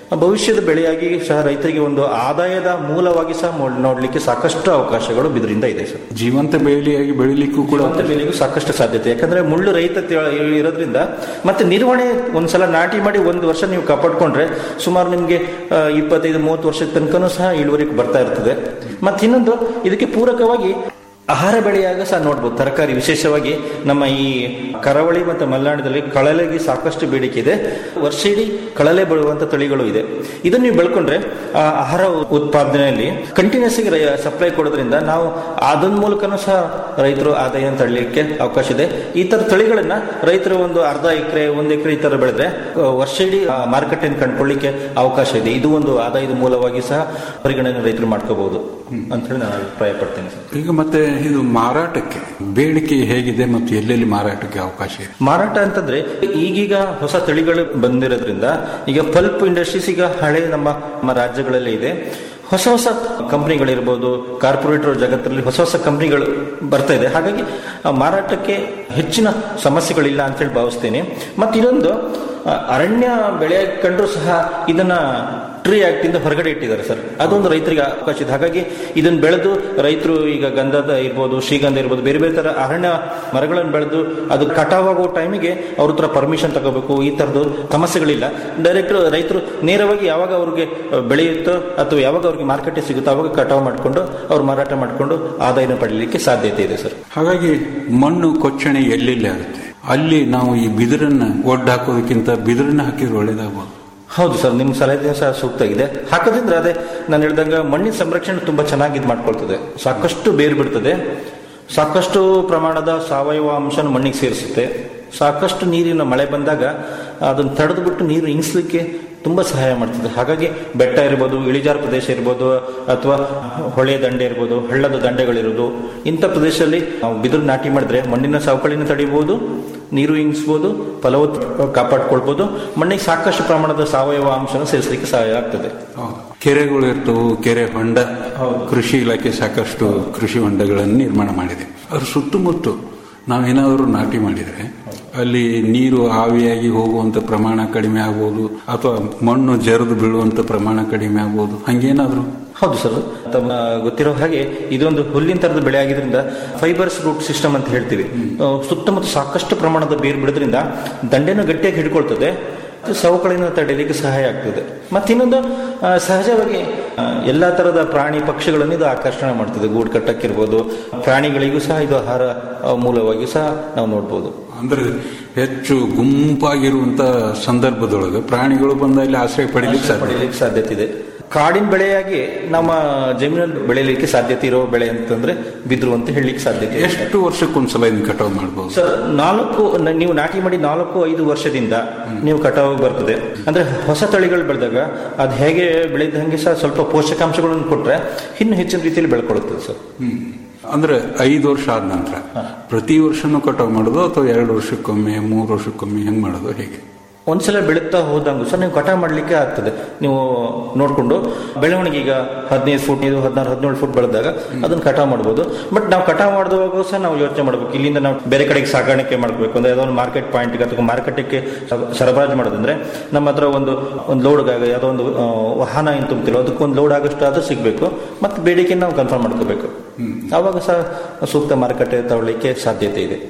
ಭವಿಷ್ಯದ ಬೆಳೆಯಾಗಿ ಸಹ ರೈತರಿಗೆ ಒಂದು ಆದಾಯದ ಮೂಲವಾಗಿ ಸಹ ಮೋ- ನೋಡ್ಲಿಕ್ಕೆ ಸಾಕಷ್ಟು ಅವಕಾಶಗಳು ಬಿದಿರಿಂದ ಇದೆ ಸರ್ ಜೀವಂತ ಬೇಲಿಯಾಗಿ ಬೆಳಿಲಿಕ್ಕೂ ಕೂಡ ಜೀವಂತ ಬೆಳೆಗೂ ಸಾಕಷ್ಟು ಸಾಧ್ಯತೆ ಯಾಕಂದ್ರೆ ಮುಳ್ಳು ರೈತ ತೆ- ಇರೋದ್ರಿಂದ ಮತ್ತೆ ನಿರ್ವಹಣೆ ಒಂದ್ಸಲ ನಾಟಿ ಮಾಡಿ ಒಂದು ವರ್ಷ ನೀವು ಕಾಪಾಡ್ಕೊಂಡ್ರೆ ಸುಮಾರು ನಿಮ್ಗೆ ಆ, ಇಪ್ಪತ್ತೈದು ಮೂವತ್ತು ವರ್ಷದ ತನಕನೂ ಸಹ ಇಳುವರಿ ಬರ್ತಾ ಇರ್ತದೆ ಮತ್ತೆ ಇನ್ನೊಂದು ಇದಕ್ಕೆ ಪೂರಕವಾಗಿ ಆಹಾರ ಬೆಳೆಯಾಗ ಸಹ ನೋಡ್ಬೋದು ತರಕಾರಿ ವಿಶೇಷವಾಗಿ ನಮ್ಮ ಈ ಕರಾವಳಿ ಮತ್ತು ಮಲೆನಾಡಿನಲ್ಲಿ ಕಳಲೆಗೆ ಸಾಕಷ್ಟು ಬೇಡಿಕೆ ಇದೆ ವರ್ಷ ಇಡೀ ಕಳಲೆ ಬೆಳೆಯುವಂತ ತಳಿಗಳು ಇದೆ ಇದನ್ನು ನೀವು ಬೆಳ್ಕೊಂಡ್ರೆ ಆ ಆಹಾರ ಉತ್ಪಾದನೆಯಲ್ಲಿ ಕಂಟಿನ್ಯೂಸ್ ಸಪ್ಲೈ ಕೊಡೋದ್ರಿಂದ ನಾವು ಅದನ್ ಮೂಲಕನೂ ಸಹ ರೈತರು ಆದಾಯ ತಳ್ಳಲಿಕ್ಕೆ ಅವಕಾಶ ಇದೆ ಈ ತರ ತಳಿಗಳನ್ನ ರೈತರು ಒಂದು ಅರ್ಧ ಎಕರೆ ಒಂದು ಎಕರೆ ಈ ತರ ಬೆಳೆದ್ರೆ ಆ, ವರ್ಷ ಇಡೀ ಮಾರುಕಟ್ಟೆಯನ್ನು ಕಂಡುಕೊಳ್ಳಿಕ್ಕೆ ಅವಕಾಶ ಇದೆ ಇದು ಒಂದು ಆದಾಯದ ಮೂಲವಾಗಿ ಸಹ ಪರಿಗಣನೆ ರೈತರು ಮಾಡ್ಕೋಬಹುದು ಅಂತ ಹೇಳಿ ನಾನು ಅಭಿಪ್ರಾಯ ಪಡ್ತೇನೆ ಸರ್ ಈಗ ಮತ್ತೆ ಇದು ಮಾರಾಟಕ್ಕೆ ಬೇಡಿಕೆ ಹೇಗಿದೆ ಮತ್ತು ಎಲ್ಲೆಲ್ಲಿ ಮಾರಾಟಕ್ಕೆ ಅವಕಾಶ ಇದೆ ಮಾರಾಟ ಅಂತಂದ್ರೆ ಈಗೀಗ ಹೊಸ ತಳಿಗಳು ಬಂದಿರೋದ್ರಿಂದ ಈಗ ಪಲ್ಪ್ ಇಂಡಸ್ಟ್ರೀಸ್ ಈಗ ಹಳೆ ನಮ್ಮ ನಮ್ಮ ರಾಜ್ಯಗಳಲ್ಲೇ ಇದೆ ಹೊಸ ಹೊಸ ಕಂಪನಿಗಳಿರ್ಬೋದು ಕಾರ್ಪೊರೇಟರ್ ಜಗತ್ತಲ್ಲಿ ಹೊಸ ಹೊಸ ಕಂಪನಿಗಳು ಬರ್ತಾ ಇದೆ ಹಾಗಾಗಿ ಆ ಮಾರಾಟಕ್ಕೆ ಹೆಚ್ಚಿನ ಸಮಸ್ಯೆಗಳಿಲ್ಲ ಅಂತ ಹೇಳಿ ಭಾವಿಸ್ತೇನೆ ಮತ್ತೆ ಇನ್ನೊಂದು ಆ, ಅರಣ್ಯ ಬೆಳೆ ಕಂಡ್ರು ಸಹ ಇದನ್ನ ಟ್ರೀ ಆಕ್ಟ್ ಇಂದ ಹೊರಗಡೆ ಇಟ್ಟಿದ್ದಾರೆ ಸರ್ ಅದೊಂದು ರೈತರಿಗೆ ಅವಕಾಶ ಇದೆ ಹಾಗಾಗಿ ಇದನ್ನ ಬೆಳೆದು ರೈತರು ಈಗ ಗಂಧದ ಇರ್ಬೋದು ಶ್ರೀಗಂಧ ಇರ್ಬೋದು ಬೇರೆ ಬೇರೆ ತರ ಅರಣ್ಯ ಮರಗಳನ್ನು ಬೆಳೆದು ಅದು ಕಟಾವಾಗೋ ಟೈಮಿಗೆ ಅವ್ರ ಹತ್ರ ಪರ್ಮಿಷನ್ ತಗೋಬೇಕು ಈ ತರದ್ದು ಸಮಸ್ಯೆಗಳಿಲ್ಲ ಡೈರೆಕ್ಟ್ ರೈತರು ನೇರವಾಗಿ ಯಾವಾಗ ಅವ್ರಿಗೆ ಬೆಳೆಯುತ್ತೋ ಅಥವಾ ಯಾವಾಗ ಅವ್ರಿಗೆ ಮಾರ್ಕೆಟ್ ಸಿಗುತ್ತೋ ಅವಾಗ ಕಟಾವು ಮಾಡಿಕೊಂಡು ಅವ್ರು ಮಾರಾಟ ಮಾಡಿಕೊಂಡು ಆದಾಯನ ಪಡೀಲಿಕ್ಕೆ ಸಾಧ್ಯತೆ ಇದೆ ಸರ್ ಹಾಗಾಗಿ ಮಣ್ಣು ಕೊಚ್ಚಣೆ ಎಲ್ಲೆಲ್ಲಿ ಆಗುತ್ತೆ ಅಲ್ಲಿ ನಾವು ಈ ಬಿದಿರನ್ನ ಒಡ್ಡು ಹಾಕೋದಕ್ಕಿಂತ ಬಿದಿರನ್ನ ಹಾಕಿದ್ರೆ ಒಳ್ಳೇದಾಗ್ಬೋದು ಹೌದು ಸರ್ ನಿಮ್ಮ ಸಲಹೆ ಸಹ ಸೂಕ್ತ ಇದೆ ಹಾಕೋದ್ರಿಂದ ಅದೇ ನಾನು ಹೇಳ್ದಂಗ ಮಣ್ಣಿನ ಸಂರಕ್ಷಣೆ ತುಂಬಾ ಚೆನ್ನಾಗಿ ಇದು ಮಾಡ್ಕೊಳ್ತದೆ ಸಾಕಷ್ಟು ಬೇರು ಬಿಡ್ತದೆ ಸಾಕಷ್ಟು ಪ್ರಮಾಣದ ಸಾವಯವ ಅಂಶನ ಮಣ್ಣಿಗೆ ಸೇರಿಸುತ್ತೆ ಸಾಕಷ್ಟು ನೀರಿನ ಮಳೆ ಬಂದಾಗ ಅದನ್ನು ತಡೆದು ಬಿಟ್ಟು ನೀರು ಇಂಗಿಸ್ಲಿಕ್ಕೆ ತುಂಬಾ ಸಹಾಯ ಮಾಡ್ತದೆ ಹಾಗಾಗಿ ಬೆಟ್ಟ ಇರ್ಬೋದು ಇಳಿಜಾರು ಪ್ರದೇಶ ಇರ್ಬೋದು ಅಥವಾ ಹೊಳೆ ದಂಡೆ ಇರ್ಬೋದು ಹಳ್ಳದ ದಂಡೆಗಳಿರೋದು ಇಂಥ ಪ್ರದೇಶದಲ್ಲಿ ನಾವು ಬಿದಿರು ನಾಟಿ ಮಾಡಿದ್ರೆ ಮಣ್ಣಿನ ಸವಕಳಿನ ತಡಿಬಹುದು ನೀರು ಇಂಗಿಸ್ಬೋದು ಫಲವತ್ ಕಾಪಾಡ್ಕೊಳ್ಬೋದು ಮಣ್ಣಿಗೆ ಸಾಕಷ್ಟು ಪ್ರಮಾಣದ ಸಾವಯವ ಅಂಶನ ಸೇರಿಸಲಿಕ್ಕೆ ಸಹಾಯ ಆಗ್ತದೆ ಕೆರೆಗಳು ಇರ್ತವು ಕೆರೆ ಹೊಂಡ ಕೃಷಿ ಇಲಾಖೆ ಸಾಕಷ್ಟು ಕೃಷಿ ಹೊಂಡಗಳನ್ನು ನಿರ್ಮಾಣ ಮಾಡಿದೆ ಅದ್ರ ಸುತ್ತಮುತ್ತ ನಾವೇನಾದರೂ ನಾಟಿ ಮಾಡಿದರೆ ಅಲ್ಲಿ ನೀರು ಆವಿಯಾಗಿ ಹೋಗುವಂತ ಪ್ರಮಾಣ ಕಡಿಮೆ ಆಗ್ಬೋದು ಅಥವಾ ಮಣ್ಣು ಜರಿದು ಬೀಳುವಂತ ಪ್ರಮಾಣ ಕಡಿಮೆ ಆಗ್ಬೋದು ಹಂಗೇನಾದ್ರು ಹೌದು ಸರ್ ತಮ್ಮ ಗೊತ್ತಿರೋ ಹಾಗೆ ಇದೊಂದು ಹುಲ್ಲಿನ ತರದ ಬೆಳೆ ಆಗಿದ್ರಿಂದ ಫೈಬರ್ಸ್ ರೂಟ್ ಸಿಸ್ಟಮ್ ಅಂತ ಹೇಳ್ತೀವಿ ಆ, ಸುತ್ತಮುತ್ತ ಸಾಕಷ್ಟು ಪ್ರಮಾಣದ ಬೇರು ಬಿಡೋದ್ರಿಂದ ದಂಡೆನೂ ಗಟ್ಟಿಯಾಗಿ ಹಿಡ್ಕೊಳ್ತದೆ ಅದು ಸವಕಳಿನ ತಡೆಯಲಿಕ್ಕೆ ಸಹಾಯ ಆಗ್ತದೆ ಮತ್ತಿನ್ನೊಂದು ಆ, ಸಹಜವಾಗಿ ಆ, ಎಲ್ಲಾ ತರದ ಪ್ರಾಣಿ ಪಕ್ಷಿಗಳನ್ನು ಇದು ಆಕರ್ಷಣೆ ಮಾಡ್ತದೆ ಗೂಡು ಕಟ್ಟಕ್ಕಿರ್ಬೋದು ಪ್ರಾಣಿಗಳಿಗೂ ಸಹ ಇದು ಆಹಾರ ಆ, ಮೂಲವಾಗಿ ಸಹ ನಾವು ನೋಡ್ಬೋದು ಅಂದ್ರೆ ಹೆಚ್ಚು ಗುಂಪಾಗಿರುವಂತ ಸಂದರ್ಭದೊಳಗೆ ಪ್ರಾಣಿಗಳು ಬಂದ ಇಲ್ಲಿ ಆಶ್ರಯ ಪಡಿಲಿಕ್ಕೆ ಸಾಧ್ಯ ಪಡೆಯಲಿಕ್ಕೆ ಸಾಧ್ಯತೆ ಇದೆ ಕಾಡಿನ ಬೆಳೆಯಾಗಿ ನಮ್ಮ ಜಮೀನಲ್ಲಿ ಬೆಳೆಯಲಿಕ್ಕೆ ಸಾಧ್ಯತೆ ಇರೋ ಬೆಳೆ ಅಂತಂದ್ರೆ ಬಿದ್ರು ಅಂತ ಹೇಳಲಿಕ್ಕೆ ಸಾಧ್ಯತೆ ಇದೆ. ಎಷ್ಟು ವರ್ಷಕ್ಕೊಂದ್ಸಲ ಇದನ್ನ ಕಟಾವು ಮಾಡಬಹುದು ಸರ್ ನಾಲ್ಕು ನ- ನೀವು ನಾಟಿ ಮಾಡಿ ನಾಲ್ಕು ಐದು ವರ್ಷದಿಂದ ನೀವು ಕಟಾವು ಬರ್ತದೆ ಅಂದ್ರೆ ಹೊಸ ತಳಿಗಳು ಬೆಳೆದಾಗ ಅದು ಹೇಗೆ ಬೆಳೆದ ಹಂಗೆ ಸಹ ಸ್ವಲ್ಪ ಪೋಷಕಾಂಶಗಳನ್ನು ಕೊಟ್ರೆ ಇನ್ನು ಹೆಚ್ಚಿನ ರೀತಿಯಲ್ಲಿ ಬೆಳ್ಕೊಳ್ಳುತ್ತದೆ ಸರ್ ಅಂದ್ರೆ ಐದು ವರ್ಷ ಆದ ನಂತರ ಪ್ರತಿ ವರ್ಷನೂ ಕಟಾವು ಮಾಡೋದು ಅಥವಾ ಎರಡು ವರ್ಷಕ್ಕೊಮ್ಮೆ ಮೂರು ವರ್ಷಕ್ಕೊಮ್ಮೆ ಹೆಂಗ್ ಮಾಡೋದು ಹೇಗೆ ಒಂದ್ಸಲ ಬೆಳೀತಾ ಹೋದಂಗೂ ಸರ್ ನೀವು ಕಟಾವು ಮಾಡ್ಲಿಕ್ಕೆ ಆಗ್ತದೆ ನೀವು ನೋಡ್ಕೊಂಡು ಬೆಳವಣಿಗೆ ಈಗ ಹದಿನೈದು ಫುಟ್ ಇದು ಹದಿನಾರು ಹದಿನೇಳು ಫುಟ್ ಬೆಳೆದಾಗ ಅದನ್ನ ಕಟಾವು ಮಾಡ್ಬೋದು ಬಟ್ ನಾವು ಕಟಾವು ಮಾಡಿದವಾಗ ಸಹ ನಾವು ಯೋಚನೆ ಮಾಡ್ಬೇಕು ಇಲ್ಲಿಂದ ನಾವು ಬೇರೆ ಕಡೆಗೆ ಸಾಗಾಣಿಕೆ ಮಾಡ್ಬೇಕು ಅಂದ್ರೆ ಯಾವುದೋ ಒಂದು ಮಾರ್ಕೆಟ್ ಪಾಯಿಂಟ್ಗೆ ಅಥವಾ ಮಾರ್ಕೆಟ್ಗೆ ಸರಬರಾಜು ಮಾಡೋದಂದ್ರೆ ನಮ್ಮ ಹತ್ರ ಒಂದು ಒಂದು ಲೋಡ್ ಯಾವುದೋ ಒಂದು ಆ, ವಾಹನ ಏನು ತುಂಬ್ತಿರೋ ಅದಕ್ಕೊಂದು ಲೋಡ್ ಆಗೋಷ್ಟು ಅದು ಸಿಗಬೇಕು ಮತ್ತೆ ಬೇಡಿಕೆ ನಾವು ಕನ್ಫರ್ಮ್ ಮಾಡ್ಕೋಬೇಕು ಆವಾಗ ಸಹ ಸೂಕ್ತ ಮಾರುಕಟ್ಟೆ ತಗೊಳ್ಳಿಕ್ಕೆ ಸಾಧ್ಯತೆ ಇದೆ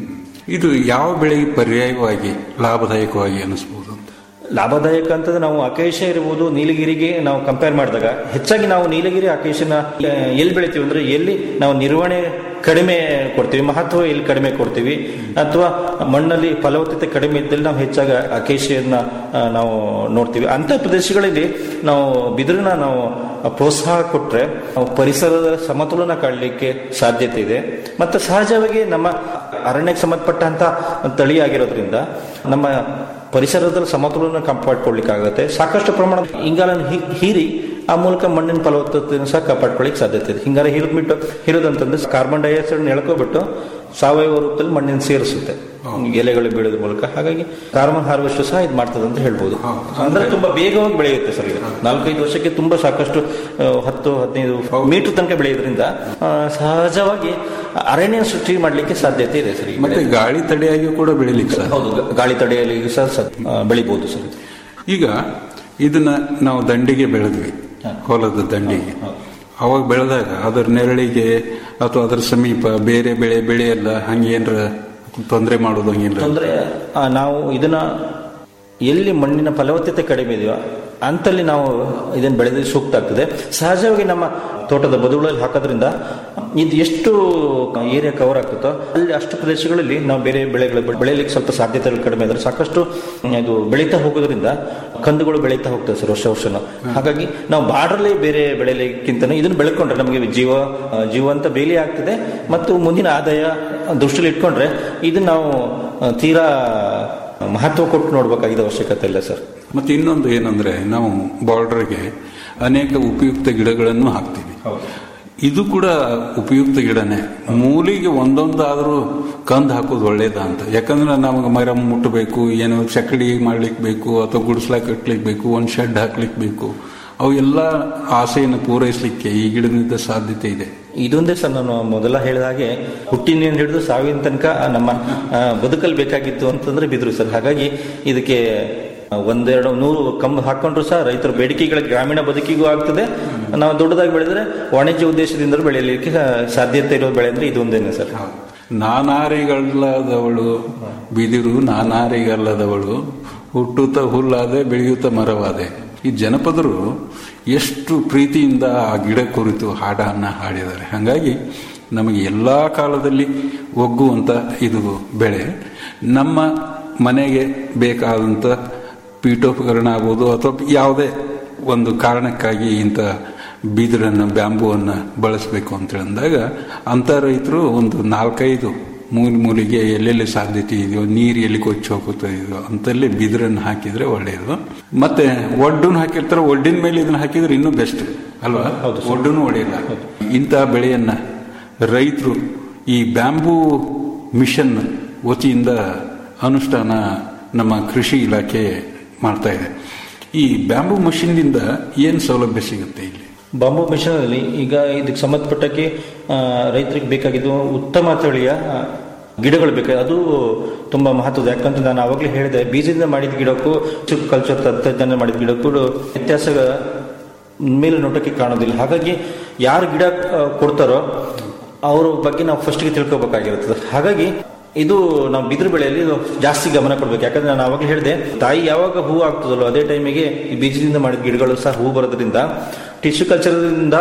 ಇದು ಯಾವ ಬೆಳೆಗೆ ಪರ್ಯಾಯವಾಗಿ ಲಾಭದಾಯಕವಾಗಿ ಅನಿಸ್ಬೋದು ಅಂತ ಲಾಭದಾಯಕ ಅಂತಂದ್ರೆ ನಾವು ಅಕೇಶ ಇರ್ಬೋದು ನೀಲಗಿರಿಗೆ ನಾವು ಕಂಪೇರ್ ಮಾಡಿದಾಗ ಹೆಚ್ಚಾಗಿ ನಾವು ನೀಲಗಿರಿ ಅಕೇಶನ ಎಲ್ಲಿ ಬೆಳಿತೀವಿ ಅಂದ್ರೆ ಎಲ್ಲಿ ನಾವು ನಿರ್ವಹಣೆ ಕಡಿಮೆ ಕೊಡ್ತೀವಿ ಮಹತ್ವ ಎಲ್ಲಿ ಕಡಿಮೆ ಕೊಡ್ತೀವಿ ಅಥವಾ ಮಣ್ಣಲ್ಲಿ ಫಲವತ್ತತೆ ಕಡಿಮೆ ಇದ್ದಲ್ಲಿ ನಾವು ಹೆಚ್ಚಾಗಿ ಅಕೇಶಿಯನ್ನ ಆ, ನಾವು ನೋಡ್ತೀವಿ ಅಂತ ಪ್ರದೇಶಗಳಲ್ಲಿ ನಾವು ಬಿದಿರನ್ನ ನಾವು ಪ್ರೋತ್ಸಾಹ ಕೊಟ್ರೆ ನಾವು ಪರಿಸರದ ಸಮತೋಲನ ಕಾಡಲಿಕ್ಕೆ ಸಾಧ್ಯತೆ ಇದೆ ಮತ್ತೆ ಸಹಜವಾಗಿ ನಮ್ಮ ಅರಣ್ಯಕ್ಕೆ ಸಂಬಂಧಪಟ್ಟಂತ ತಳಿ ಆಗಿರೋದ್ರಿಂದ ನಮ್ಮ ಪರಿಸರದಲ್ಲಿ ಸಮತೋಲನ ಕಾಪಾಡ್ಕೊಳ್ಳಿಕ್ಕಾಗತ್ತೆ ಸಾಕಷ್ಟು ಪ್ರಮಾಣದ ಇಂಗಾಲನ್ನು ಹೀ- ಹೀರಿ ಆ ಮೂಲಕ ಮಣ್ಣಿನ ಫಲವತ್ತತೆಯನ್ನು ಸಹ ಕಾಪಾಡ್ಕೊಳ್ಳಿಕ್ಕೆ ಸಾಧ್ಯತೆ ಇದೆ ಹಿಂಗಾರ ಹಿರಿದ್ಬಿಟ್ಟು ಹಿರಿದಂತಂದ್ರೆ ಕಾರ್ಬನ್ ಡೈಆಕ್ಸೈಡ್ ಎಳ್ಕೊಬಿಟ್ಟು ಸಾವಯವ ರೂಪದಲ್ಲಿ ಮಣ್ಣಿನ ಸೇರಿಸುತ್ತೆ ಎಲೆಗಳು ಬೀಳೋದ್ರ ಮೂಲಕ ಹಾಗಾಗಿ ಕಾರ್ಬನ್ ಹಾರ್ವೆಸ್ಟ್ ಸಹ ಇದು ಮಾಡ್ತದೆ ಅಂತ ಹೇಳ್ಬೋದು ಅಂದ್ರೆ ತುಂಬಾ ಬೇಗವಾಗಿ ಬೆಳೆಯುತ್ತೆ ಸರ್ ಇದು ನಾಲ್ಕೈದು ವರ್ಷಕ್ಕೆ ತುಂಬಾ ಸಾಕಷ್ಟು ಆ, ಹತ್ತು ಹದಿನೈದು ಮೀಟರ್ ತನಕ ಬೆಳೆಯೋದ್ರಿಂದ ಆ, ಸಹಜವಾಗಿ ಅರಣ್ಯ ಸೃಷ್ಟಿ ಮಾಡ್ಲಿಕ್ಕೆ ಸಾಧ್ಯತೆ ಇದೆ ಸರ್ ಈ ಮತ್ತೆ ಬೆಳೆ. ಗಾಳಿ ತಡೆಯಾಗಿ ಕೂಡ ಬೆಳಿಲಿಕ್ಕೆ ಸಾಧ್ಯ ಹೌದು ಗ- ಗಾಳಿ ತಡೆಯಲ್ಲಿ ಸಹ ಸ- ಆ, ಬೆಳಿಬಹುದು ಸರ್ ಇದು. ಈಗ ಇದನ್ನ ನಾವು ದಂಡಿಗೆ ಬೆಳೆದ್ವಿ ಹೊಲದ ದಂಡಿಗೆ ಅವಾಗ ಬೆಳೆದಾಗ ಅದರ ನೆರಳಿಗೆ ಅಥವಾ ಅದರ ಸಮೀಪ ಬೇರೆ ಬೆಳೆ ಬೆಳೆಯಲ್ಲ ಹಂಗೇನ್ರ ತೊಂದರೆ ಮಾಡೋದು ಹಂಗೇನ್ರ ತೊಂದರೆ ನಾವು ಇದನ್ನ ಎಲ್ಲಿ ಮಣ್ಣಿನ ಫಲವತ್ತತೆ ಕಡಿಮೆ ಇದೆಯೋ ಅಂತಲ್ಲಿ ನಾವು ಇದನ್ನು ಬೆಳೆದ್ರೆ ಸೂಕ್ತ ಆಗ್ತದೆ ಸಹಜವಾಗಿ ನಮ್ಮ ತೋಟದ ಬದುಗಳಲ್ಲಿ ಹಾಕೋದ್ರಿಂದ ಇದು ಎಷ್ಟು ಏರಿಯಾ ಕವರ್ ಆಗ್ತದೋ ಅಲ್ಲಿ ಅಷ್ಟು ಪ್ರದೇಶಗಳಲ್ಲಿ ನಾವು ಬೇರೆ ಬೆಳೆಗಳು ಬೆಳೆಯಲಿಕ್ಕೆ ಸ್ವಲ್ಪ ಸಾಧ್ಯತೆಗಳು ಕಡಿಮೆ ಇದ್ರೆ ಸಾಕಷ್ಟು ಇದು ಬೆಳೀತಾ ಹೋಗೋದ್ರಿಂದ ಕಂದುಗಳು ಬೆಳೀತಾ ಹೋಗ್ತದೆ ಸರ್ ವರ್ಷ ವರ್ಷನೂ ಹಾಗಾಗಿ ನಾವು ಬಾರ್ಡ್ರಲ್ಲಿ ಬೇರೆ ಬೆಳೆಯಲಿಕ್ಕಿಂತ ಇದನ್ನು ಬೆಳ್ಕೊಂಡ್ರೆ ನಮಗೆ ಜೀವ ಜೀವಂತ ಬೇಲಿ ಆಗ್ತದೆ ಮತ್ತು ಮುಂದಿನ ಆದಾಯ ದೃಷ್ಟಿಯಲ್ಲಿ ಇಟ್ಕೊಂಡ್ರೆ ಇದನ್ನ ನಾವು ತೀರಾ ಮಹತ್ವ ಕೊಟ್ಟು ನೋಡ್ಬೇಕಾಗಿದ್ದ ಅವಶ್ಯಕತೆ ಇಲ್ಲ ಸರ್ ಮತ್ತೆ ಇನ್ನೊಂದು ಏನಂದ್ರೆ ನಾವು ಬಾರ್ಡರ್ಗೆ ಅನೇಕ ಉಪಯುಕ್ತ ಗಿಡಗಳನ್ನು ಹಾಕ್ತೀವಿ ಇದು ಕೂಡ ಉಪಯುಕ್ತ ಗಿಡನೇ ಮೂಲಿಗೆ ಒಂದೊಂದಾದ್ರೂ ಕಂದು ಹಾಕೋದು ಒಳ್ಳೇದ ಅಂತ ಯಾಕಂದ್ರೆ ನಮಗೆ ಮರ ಮುಟ್ಟಬೇಕು ಏನೋ ಚಕಡಿ ಮಾಡ್ಲಿಕ್ಕೆ ಬೇಕು ಅಥವಾ ಗುಡಿಸ್ಲಾ ಕಟ್ಲಿಕ್ಕೆ ಬೇಕು ಒಂದು ಶೆಡ್ ಹಾಕ್ಲಿಕ್ಕೆ ಬೇಕು ಅವು ಎಲ್ಲ ಆಸೆಯನ್ನು ಪೂರೈಸಲಿಕ್ಕೆ ಈ ಗಿಡದಿಂದ ಸಾಧ್ಯತೆ ಇದೆ ಇದೊಂದೇ ಸರ್ ನಾನು ಮೊದಲ ಹೇಳಿದ ಹಾಗೆ ಹುಟ್ಟಿನಿಂದ ಹಿಡಿದು ಸಾವಿನ ತನಕ ನಮ್ಮ ಆ, ಬದುಕಲ್ಲಿ ಬೇಕಾಗಿತ್ತು ಅಂತಂದ್ರೆ ಬಿದ್ರು ಸರ್ ಹಾಗಾಗಿ ಇದಕ್ಕೆ ಒಂದೆರಡು ನೂರು ಕಂಬ ಹಾಕೊಂಡ್ರು ಸಹ ರೈತರ ಬೇಡಿಕೆಗಳ ಗ್ರಾಮೀಣ ಬದುಕಿಗೂ ಆಗ್ತದೆ ನಾವು ದೊಡ್ಡದಾಗಿ ಬೆಳೆದ್ರೆ ವಾಣಿಜ್ಯ ಉದ್ದೇಶದಿಂದ ಬೆಳೆಯಲಿಕ್ಕೆ ಸಾಧ್ಯತೆ ಇರೋ ಬೆಳೆ ಅಂದ್ರೆ ಇದೊಂದೇನೆ ಸರ್ ನಾನಾರಿಗಲ್ಲದವಳು ಬಿದಿರು ನಾನಾರಿಗಲ್ಲದವಳು ಹುಟ್ಟುತ್ತ ಹುಲ್ಲಾದೆ ಬೆಳೆಯುತ್ತ ಮರವಾದೆ ಈ ಜನಪದರು ಎಷ್ಟು ಪ್ರೀತಿಯಿಂದ ಆ ಗಿಡ ಕುರಿತು ಹಾಡನ್ನ ಹಾಡಿದ್ದಾರೆ ಹಾಗಾಗಿ ನಮಗೆ ಎಲ್ಲ ಕಾಲದಲ್ಲಿ ಒಗ್ಗುವಂತ ಇದು ಬೆಳೆ ನಮ್ಮ ಮನೆಗೆ ಬೇಕಾದಂಥ ಪೀಠೋಪಕರಣ ಆಗ್ಬೋದು ಅಥವಾ ಯಾವುದೇ ಒಂದು ಕಾರಣಕ್ಕಾಗಿ ಇಂಥ ಬಿದಿರನ್ನು ಬ್ಯಾಂಬುವನ್ನು ಬಳಸಬೇಕು ಅಂತ ಅಂದಾಗ ಅಂಥ ರೈತರು ಒಂದು ನಾಲ್ಕೈದು ಮೂಲೆ ಮೂಲಿಗೆ ಎಲ್ಲೆಲ್ಲಿ ಸಾಧ್ಯತೆ ಇದೆಯೋ ನೀರು ಎಲ್ಲಿ ಕೊಚ್ಚಿ ಹೋಗುತ್ತಾ ಇದೆಯೋ ಅಂತಲ್ಲಿ ಬಿದಿರನ್ನು ಹಾಕಿದ್ರೆ ಒಳ್ಳೆಯದು ಮತ್ತೆ ಒಡ್ಡನ್ನು ಹಾಕಿರ್ತಾರೆ ಒಡ್ಡಿನ ಮೇಲೆ ಇದನ್ನ ಹಾಕಿದ್ರೆ ಇನ್ನೂ ಬೆಸ್ಟ್ ಅಲ್ವಾ ಒಡ್ಡನ್ನು ಒಡೆಯಲ್ಲ ಇಂಥ ಬೆಳೆಯನ್ನ ರೈತರು ಈ ಬ್ಯಾಂಬೂ ಮಿಷನ್ ವತಿಯಿಂದ ಅನುಷ್ಠಾನ ನಮ್ಮ ಕೃಷಿ ಇಲಾಖೆ ಮಾಡ್ತಾ ಇದೆ ಈ ಬ್ಯಾಂಬೂ ಮಷಿನ್ನಿಂದ ಏನು ಸೌಲಭ್ಯ ಸಿಗುತ್ತೆ ಇಲ್ಲಿ ಬಾಂಬು ಮಿಷನ್ ಅಲ್ಲಿ ಈಗ ಇದಕ್ಕೆ ಸಂಬಂಧಪಟ್ಟಕ್ಕೆ ಆ, ರೈತರಿಗೆ ಬೇಕಾಗಿದ್ದು ಉತ್ತಮ ತಳಿಯ ಆ, ಗಿಡಗಳು ಬೇಕು ಅದು ತುಂಬಾ ಮಹತ್ವದ ಯಾಕಂದ್ರೆ ನಾನು ಆವಾಗಲೇ ಹೇಳಿದೆ ಬೀಜದಿಂದ ಮಾಡಿದ ಗಿಡಕ್ಕೂ ಕಲ್ಚರ್ ತಂತ್ರಜ್ಞಾನ ಮಾಡಿದ ಗಿಡಕ್ಕೂ ವ್ಯತ್ಯಾಸ ಮೇಲೆ ನೋಟಕ್ಕೆ ಕಾಣೋದಿಲ್ಲ ಹಾಗಾಗಿ ಯಾರು ಗಿಡ ಆ, ಕೊಡ್ತಾರೋ ಅವ್ರ ಬಗ್ಗೆ ನಾವು ಫಸ್ಟ್ಗೆ ತಿಳ್ಕೊಬೇಕಾಗಿರುತ್ತದೆ ಹಾಗಾಗಿ ಇದು ನಾವು ಬಿದಿರು ಬೆಳೆಯಲ್ಲಿ ಇದು ಜಾಸ್ತಿ ಗಮನ ಕೊಡ್ಬೇಕು ಯಾಕಂದ್ರೆ ನಾನು ಅವಾಗಲೇ ಹೇಳಿದೆ ತಾಯಿ ಯಾವಾಗ ಹೂ ಆಗ್ತದಲ್ಲೋ ಅದೇ ಟೈಮಿಗೆ ಈ ಬೀಜದಿಂದ ಮಾಡಿದ ಗಿಡಗಳು ಸಹ ಹೂ ಬರೋದ್ರಿಂದ ಟಿಶ್ಯೂ ಕಲ್ಚರ್ದಿಂದ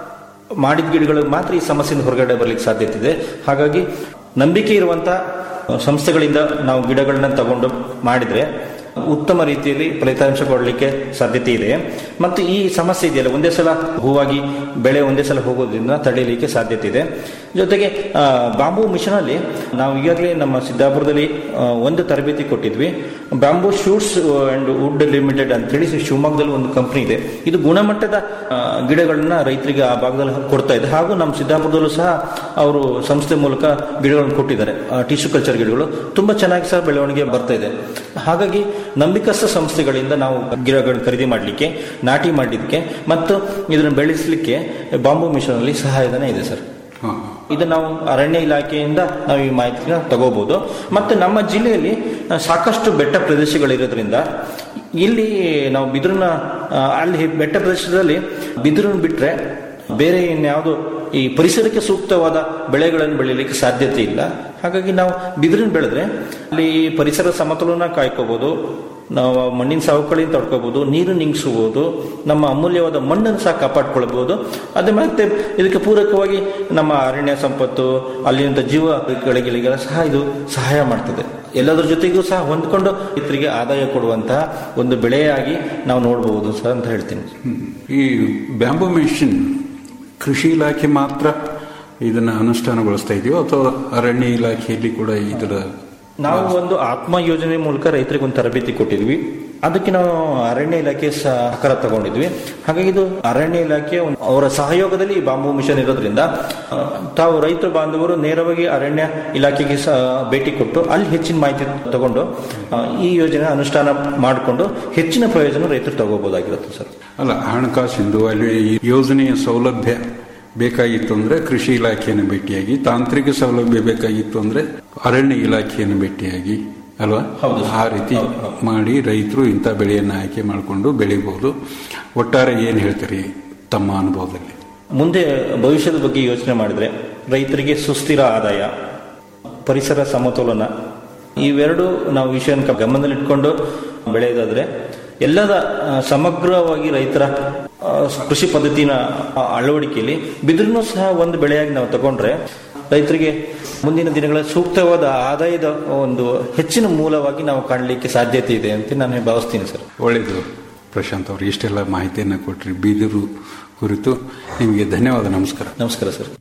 ಮಾಡಿದ ಗಿಡಗಳು ಮಾತ್ರ ಈ ಸಮಸ್ಯೆಯಿಂದ ಹೊರಗಡೆ ಬರ್ಲಿಕ್ಕೆ ಸಾಧ್ಯತೆ ಇದೆ ಹಾಗಾಗಿ ನಂಬಿಕೆ ಇರುವಂತ ಸಂಸ್ಥೆಗಳಿಂದ ನಾವು ಗಿಡಗಳನ್ನ ತಗೊಂಡು ಮಾಡಿದ್ರೆ ಉತ್ತಮ ರೀತಿಯಲ್ಲಿ ಫಲಿತಾಂಶ ಕೊಡಲಿಕ್ಕೆ ಸಾಧ್ಯತೆ ಇದೆ ಮತ್ತು ಈ ಸಮಸ್ಯೆ ಇದೆಯಲ್ಲ ಒಂದೇ ಸಲ ಹೂವಾಗಿ ಬೆಳೆ ಒಂದೇ ಸಲ ಹೋಗೋದ್ರಿಂದ ತಡೆಯಲಿಕ್ಕೆ ಸಾಧ್ಯತೆ ಇದೆ ಜೊತೆಗೆ ಆ, ಬಾಂಬು ಮಿಷನ್ ಅಲ್ಲಿ ನಾವು ಈಗಾಗಲೇ ನಮ್ಮ ಸಿದ್ದಾಪುರದಲ್ಲಿ ಆ, ಒಂದು ತರಬೇತಿ ಕೊಟ್ಟಿದ್ವಿ bamboo shoots and wood limited ಅಂತೇಳಿ ಶಿವಮೊಗ್ಗದಲ್ಲಿ ಒಂದು ಕಂಪನಿ ಇದೆ ಇದು ಗುಣಮಟ್ಟದ ಆ, ಗಿಡಗಳನ್ನ ರೈತರಿಗೆ ಆ ಭಾಗದಲ್ಲಿ ಕೊಡ್ತಾ ಇದೆ ಹಾಗೂ ನಮ್ಮ ಸಿದ್ದಾಪುರದಲ್ಲೂ ಸಹ ಅವರು ಸಂಸ್ಥೆ ಮೂಲಕ ಗಿಡಗಳನ್ನು ಕೊಟ್ಟಿದ್ದಾರೆ ಟಿಶ್ಯೂ ಕಲ್ಚರ್ ಗಿಡಗಳು ತುಂಬಾ ಚೆನ್ನಾಗಿ ಸಹ ಬೆಳವಣಿಗೆ ಬರ್ತಾ ಇದೆ ಹಾಗಾಗಿ ನಂಬಿಕಸ್ಥ ಸಂಸ್ಥೆಗಳಿಂದ ನಾವು ಗಿಡಗಳನ್ನು ಖರೀದಿ ಮಾಡಲಿಕ್ಕೆ ನಾಟಿ ಮಾಡಲಿಕ್ಕೆ ಮತ್ತು ಇದನ್ನು ಬೆಳೆಸಲಿಕ್ಕೆ ಬಾಂಬು ಮಿಷನ್ ಅಲ್ಲಿ ಸಹಾಯಧನ ಇದೆ ಸರ್ ಇದು ನಾವು ಅರಣ್ಯ ಇಲಾಖೆಯಿಂದ ನಾವು ಈ ಮಾಹಿತಿನ ತಗೋಬಹುದು ಮತ್ತೆ ನಮ್ಮ ಜಿಲ್ಲೆಯಲ್ಲಿ ಆ, ಸಾಕಷ್ಟು ಬೆಟ್ಟ ಪ್ರದೇಶಗಳಿರೋದ್ರಿಂದ ಇಲ್ಲಿ ನಾವು ಬಿದಿರನ್ನ ಆ, ಅಲ್ಲಿ ಬೆಟ್ಟ ಪ್ರದೇಶದಲ್ಲಿ ಬಿದಿರನ್ನು ಬಿಟ್ರೆ ಬೇರೆ ಇನ್ಯಾವುದು ಈ ಪರಿಸರಕ್ಕೆ ಸೂಕ್ತವಾದ ಬೆಳೆಗಳನ್ನು ಬೆಳೀಲಿಕ್ಕೆ ಸಾಧ್ಯತೆ ಇಲ್ಲ ಹಾಗಾಗಿ ನಾವು ಬಿದಿರನ್ನು ಬೆಳೆದ್ರೆ ಅಲ್ಲಿ ಪರಿಸರ ಸಮತೋಲನ ಕಾಯ್ಕೋಬಹುದು ನಾವು ಮಣ್ಣಿನ ಸವಕಳಿಯನ್ನು ತಡ್ಕೋಬಹುದು ನೀರು ನಿಂಗಿಸಬಹುದು ನಮ್ಮ ಅಮೂಲ್ಯವಾದ ಮಣ್ಣನ್ನು ಸಹ ಕಾಪಾಡ್ಕೊಳ್ಬಹುದು ಅದೇ ಮತ್ತೆ ಇದಕ್ಕೆ ಪೂರಕವಾಗಿ ನಮ್ಮ ಅರಣ್ಯ ಸಂಪತ್ತು ಅಲ್ಲಿನ ಜೀವಗಳಿಗೆಲ್ಲ ಸಹ ಇದು ಸಹಾಯ ಮಾಡ್ತದೆ ಎಲ್ಲದರ ಜೊತೆಗೂ ಸಹ ಹೊಂದ್ಕೊಂಡು ರೈತರಿಗೆ ಆದಾಯ ಕೊಡುವಂತಹ ಒಂದು ಬೆಳೆಯಾಗಿ ನಾವು ನೋಡಬಹುದು ಸರ್ ಅಂತ ಹೇಳ್ತೀನಿ ಈ ಬ್ಯಾಂಬೂ ಮಿಷನ್ ಕೃಷಿ ಇಲಾಖೆ ಮಾತ್ರ ಇದನ್ನ ಅನುಷ್ಠಾನಗೊಳಿಸ್ತಾ ಇದೆಯೋ ಅಥವಾ ಅರಣ್ಯ ಇಲಾಖೆಯಲ್ಲಿ ಕೂಡ ಇದರ ನಾವು ಒಂದು ಆತ್ಮ ಯೋಜನೆ ಮೂಲಕ ರೈತರಿಗೆ ಒಂದು ತರಬೇತಿ ಕೊಟ್ಟಿದ್ವಿ ಅದಕ್ಕೆ ನಾವು ಅರಣ್ಯ ಇಲಾಖೆ ಸಹಕಾರ ತಗೊಂಡಿದ್ವಿ ಹಾಗಾಗಿ ಇದು ಅರಣ್ಯ ಇಲಾಖೆ ಒಂದು- ಅವರ ಸಹಯೋಗದಲ್ಲಿ ಈ ಬಾಂಬು ಮಿಷನ್ ಇರೋದ್ರಿಂದ ಆ, ತಾವು ರೈತ ಬಾಂಧವರು ನೇರವಾಗಿ ಅರಣ್ಯ ಇಲಾಖೆಗೆ ಸಹ ಭೇಟಿ ಕೊಟ್ಟು ಅಲ್ಲಿ ಹೆಚ್ಚಿನ ಮಾಹಿತಿ ತಗೊಂಡು ಆ, ಈ ಯೋಜನೆ ಅನುಷ್ಠಾನ ಮಾಡಿಕೊಂಡು ಹೆಚ್ಚಿನ ಪ್ರಯೋಜನ ರೈತರು ತಗೋಬಹುದಾಗಿರುತ್ತೆ ಸರ್ ಅಲ್ಲ ಹಣಕಾಸಿಂದು ಅಲ್ಲಿ ಈ ಯೋಜನೆಯ ಸೌಲಭ್ಯ ಬೇಕಾಗಿತ್ತು ಅಂದ್ರೆ ಕೃಷಿ ಇಲಾಖೆಯನ್ನು ಭೇಟಿಯಾಗಿ ತಾಂತ್ರಿಕ ಸೌಲಭ್ಯ ಬೇಕಾಗಿತ್ತು ಅಂದ್ರೆ ಅರಣ್ಯ ಇಲಾಖೆಯನ್ನು ಭೇಟಿಯಾಗಿ ಅಲ್ವಾ ಹೌದು ಸರ್. ಆ ರೀತಿ ಮಾಡಿ ರೈತರು ಇಂಥ ಬೆಳೆಯನ್ನು ಆಯ್ಕೆ ಮಾಡಿಕೊಂಡು ಬೆಳಿಬಹುದು ಒಟ್ಟಾರೆ ಏನು ಹೇಳ್ತೀರಿ ತಮ್ಮ ಅನುಭವದಲ್ಲಿ ಮುಂದೆ ಭವಿಷ್ಯದ ಬಗ್ಗೆ ಯೋಚನೆ ಮಾಡಿದ್ರೆ ರೈತರಿಗೆ ಸುಸ್ಥಿರ ಆದಾಯ ಪರಿಸರ ಸಮತೋಲನ ಇವೆರಡು ನಾವು ವಿಷಯ ಗಮನದಲ್ಲಿಟ್ಕೊಂಡು ಬೆಳೆಯೋದಾದ್ರೆ ಎಲ್ಲದ ಆ, ಸಮಗ್ರವಾಗಿ ರೈತರ ಆ, ಕೃಷಿ ಪದ್ಧತಿನ ಆ, ಅಳವಡಿಕೆಯಲ್ಲಿ ಬಿದಿರನ್ನು ಸಹ ಒಂದು ಬೆಳೆಯಾಗಿ ನಾವು ತಗೊಂಡ್ರೆ ರೈತರಿಗೆ ಮುಂದಿನ ದಿನಗಳ ಸೂಕ್ತವಾದ ಆದಾಯದ ಒಂದು ಹೆಚ್ಚಿನ ಮೂಲವಾಗಿ ನಾವು ಕಾಣಲಿಕ್ಕೆ ಸಾಧ್ಯತೆ ಇದೆ ಅಂತ ನಾನು ಭಾವಿಸ್ತೀನಿ ಸರ್ ಒಳ್ಳೆಯದು ಪ್ರಶಾಂತ್ ಅವರು ಇಷ್ಟೆಲ್ಲ ಮಾಹಿತಿಯನ್ನು ಕೊಟ್ರಿ ಬಿದಿರು ಕುರಿತು ನಿಮಗೆ ಧನ್ಯವಾದ ನಮಸ್ಕಾರ ನಮಸ್ಕಾರ ಸರ್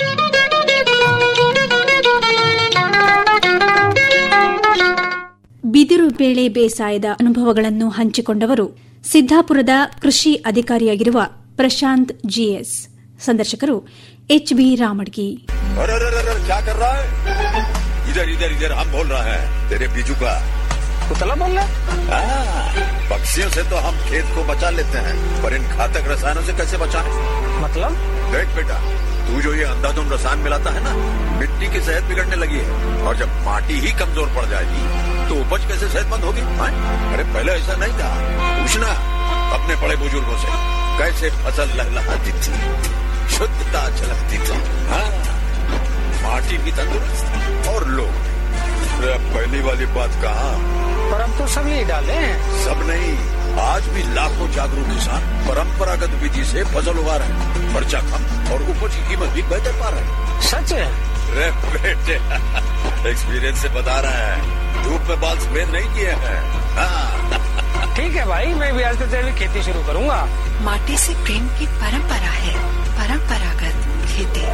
ಬಿದಿರು ಬೇಳೆ ಬೇಸಾಯದ ಅನುಭವಗಳನ್ನು ಹಂಚಿಕೊಂಡವರು ಸಿದ್ದಾಪುರದ ಕೃಷಿ ಅಧಿಕಾರಿಯಾಗಿರುವ ಪ್ರಶಾಂತ್ ಜಿಎಸ್ ಸಂದರ್ಶಕರು ಎಚ್ ಬಿ ರಾಮಡ್ಗಿ अरे अरे अरे अरे, क्या कर रहा है इधर इधर इधर हम बोल रहा है तेरे बीजू का कुतला बोल रहा हाँ, पक्षियों से तो हम खेत को बचा लेते हैं पर इन घातक रसायनों से कैसे बचाएं? मतलब देख बेटा तू जो ये अंधाधुंध रसायन मिलाता है ना मिट्टी की सेहत बिगड़ने लगी है और जब माटी ही कमजोर पड़ जाएगी तो उपज कैसे सेहतमंद होगी हाँ? अरे पहले ऐसा नहीं था पूछना अपने बड़े बुजुर्गों से कैसे फसल लहलहाती थी शुद्धता झलकती थी हाँ माटी भी तंदुरुस्त और लोग अरे अब पहली वाली बात कहा पर हम तो सब यही डाले हैं सब नहीं आज भी लाखों जागरूक किसान परंपरागत विधि से फसल उगा रहे हैं खर्चा कम और उपज की कीमत भी बेहतर पा रहे हैं सच है अरे बेटे एक्सपीरियंस से बता रहे हैं धूप में बाल सफेद नहीं किए हैं हाँ, ठीक है भाई मैं भी आज से तेरी खेती शुरू करूंगा माटी से प्रेम की परंपरा है परंपरागत खेती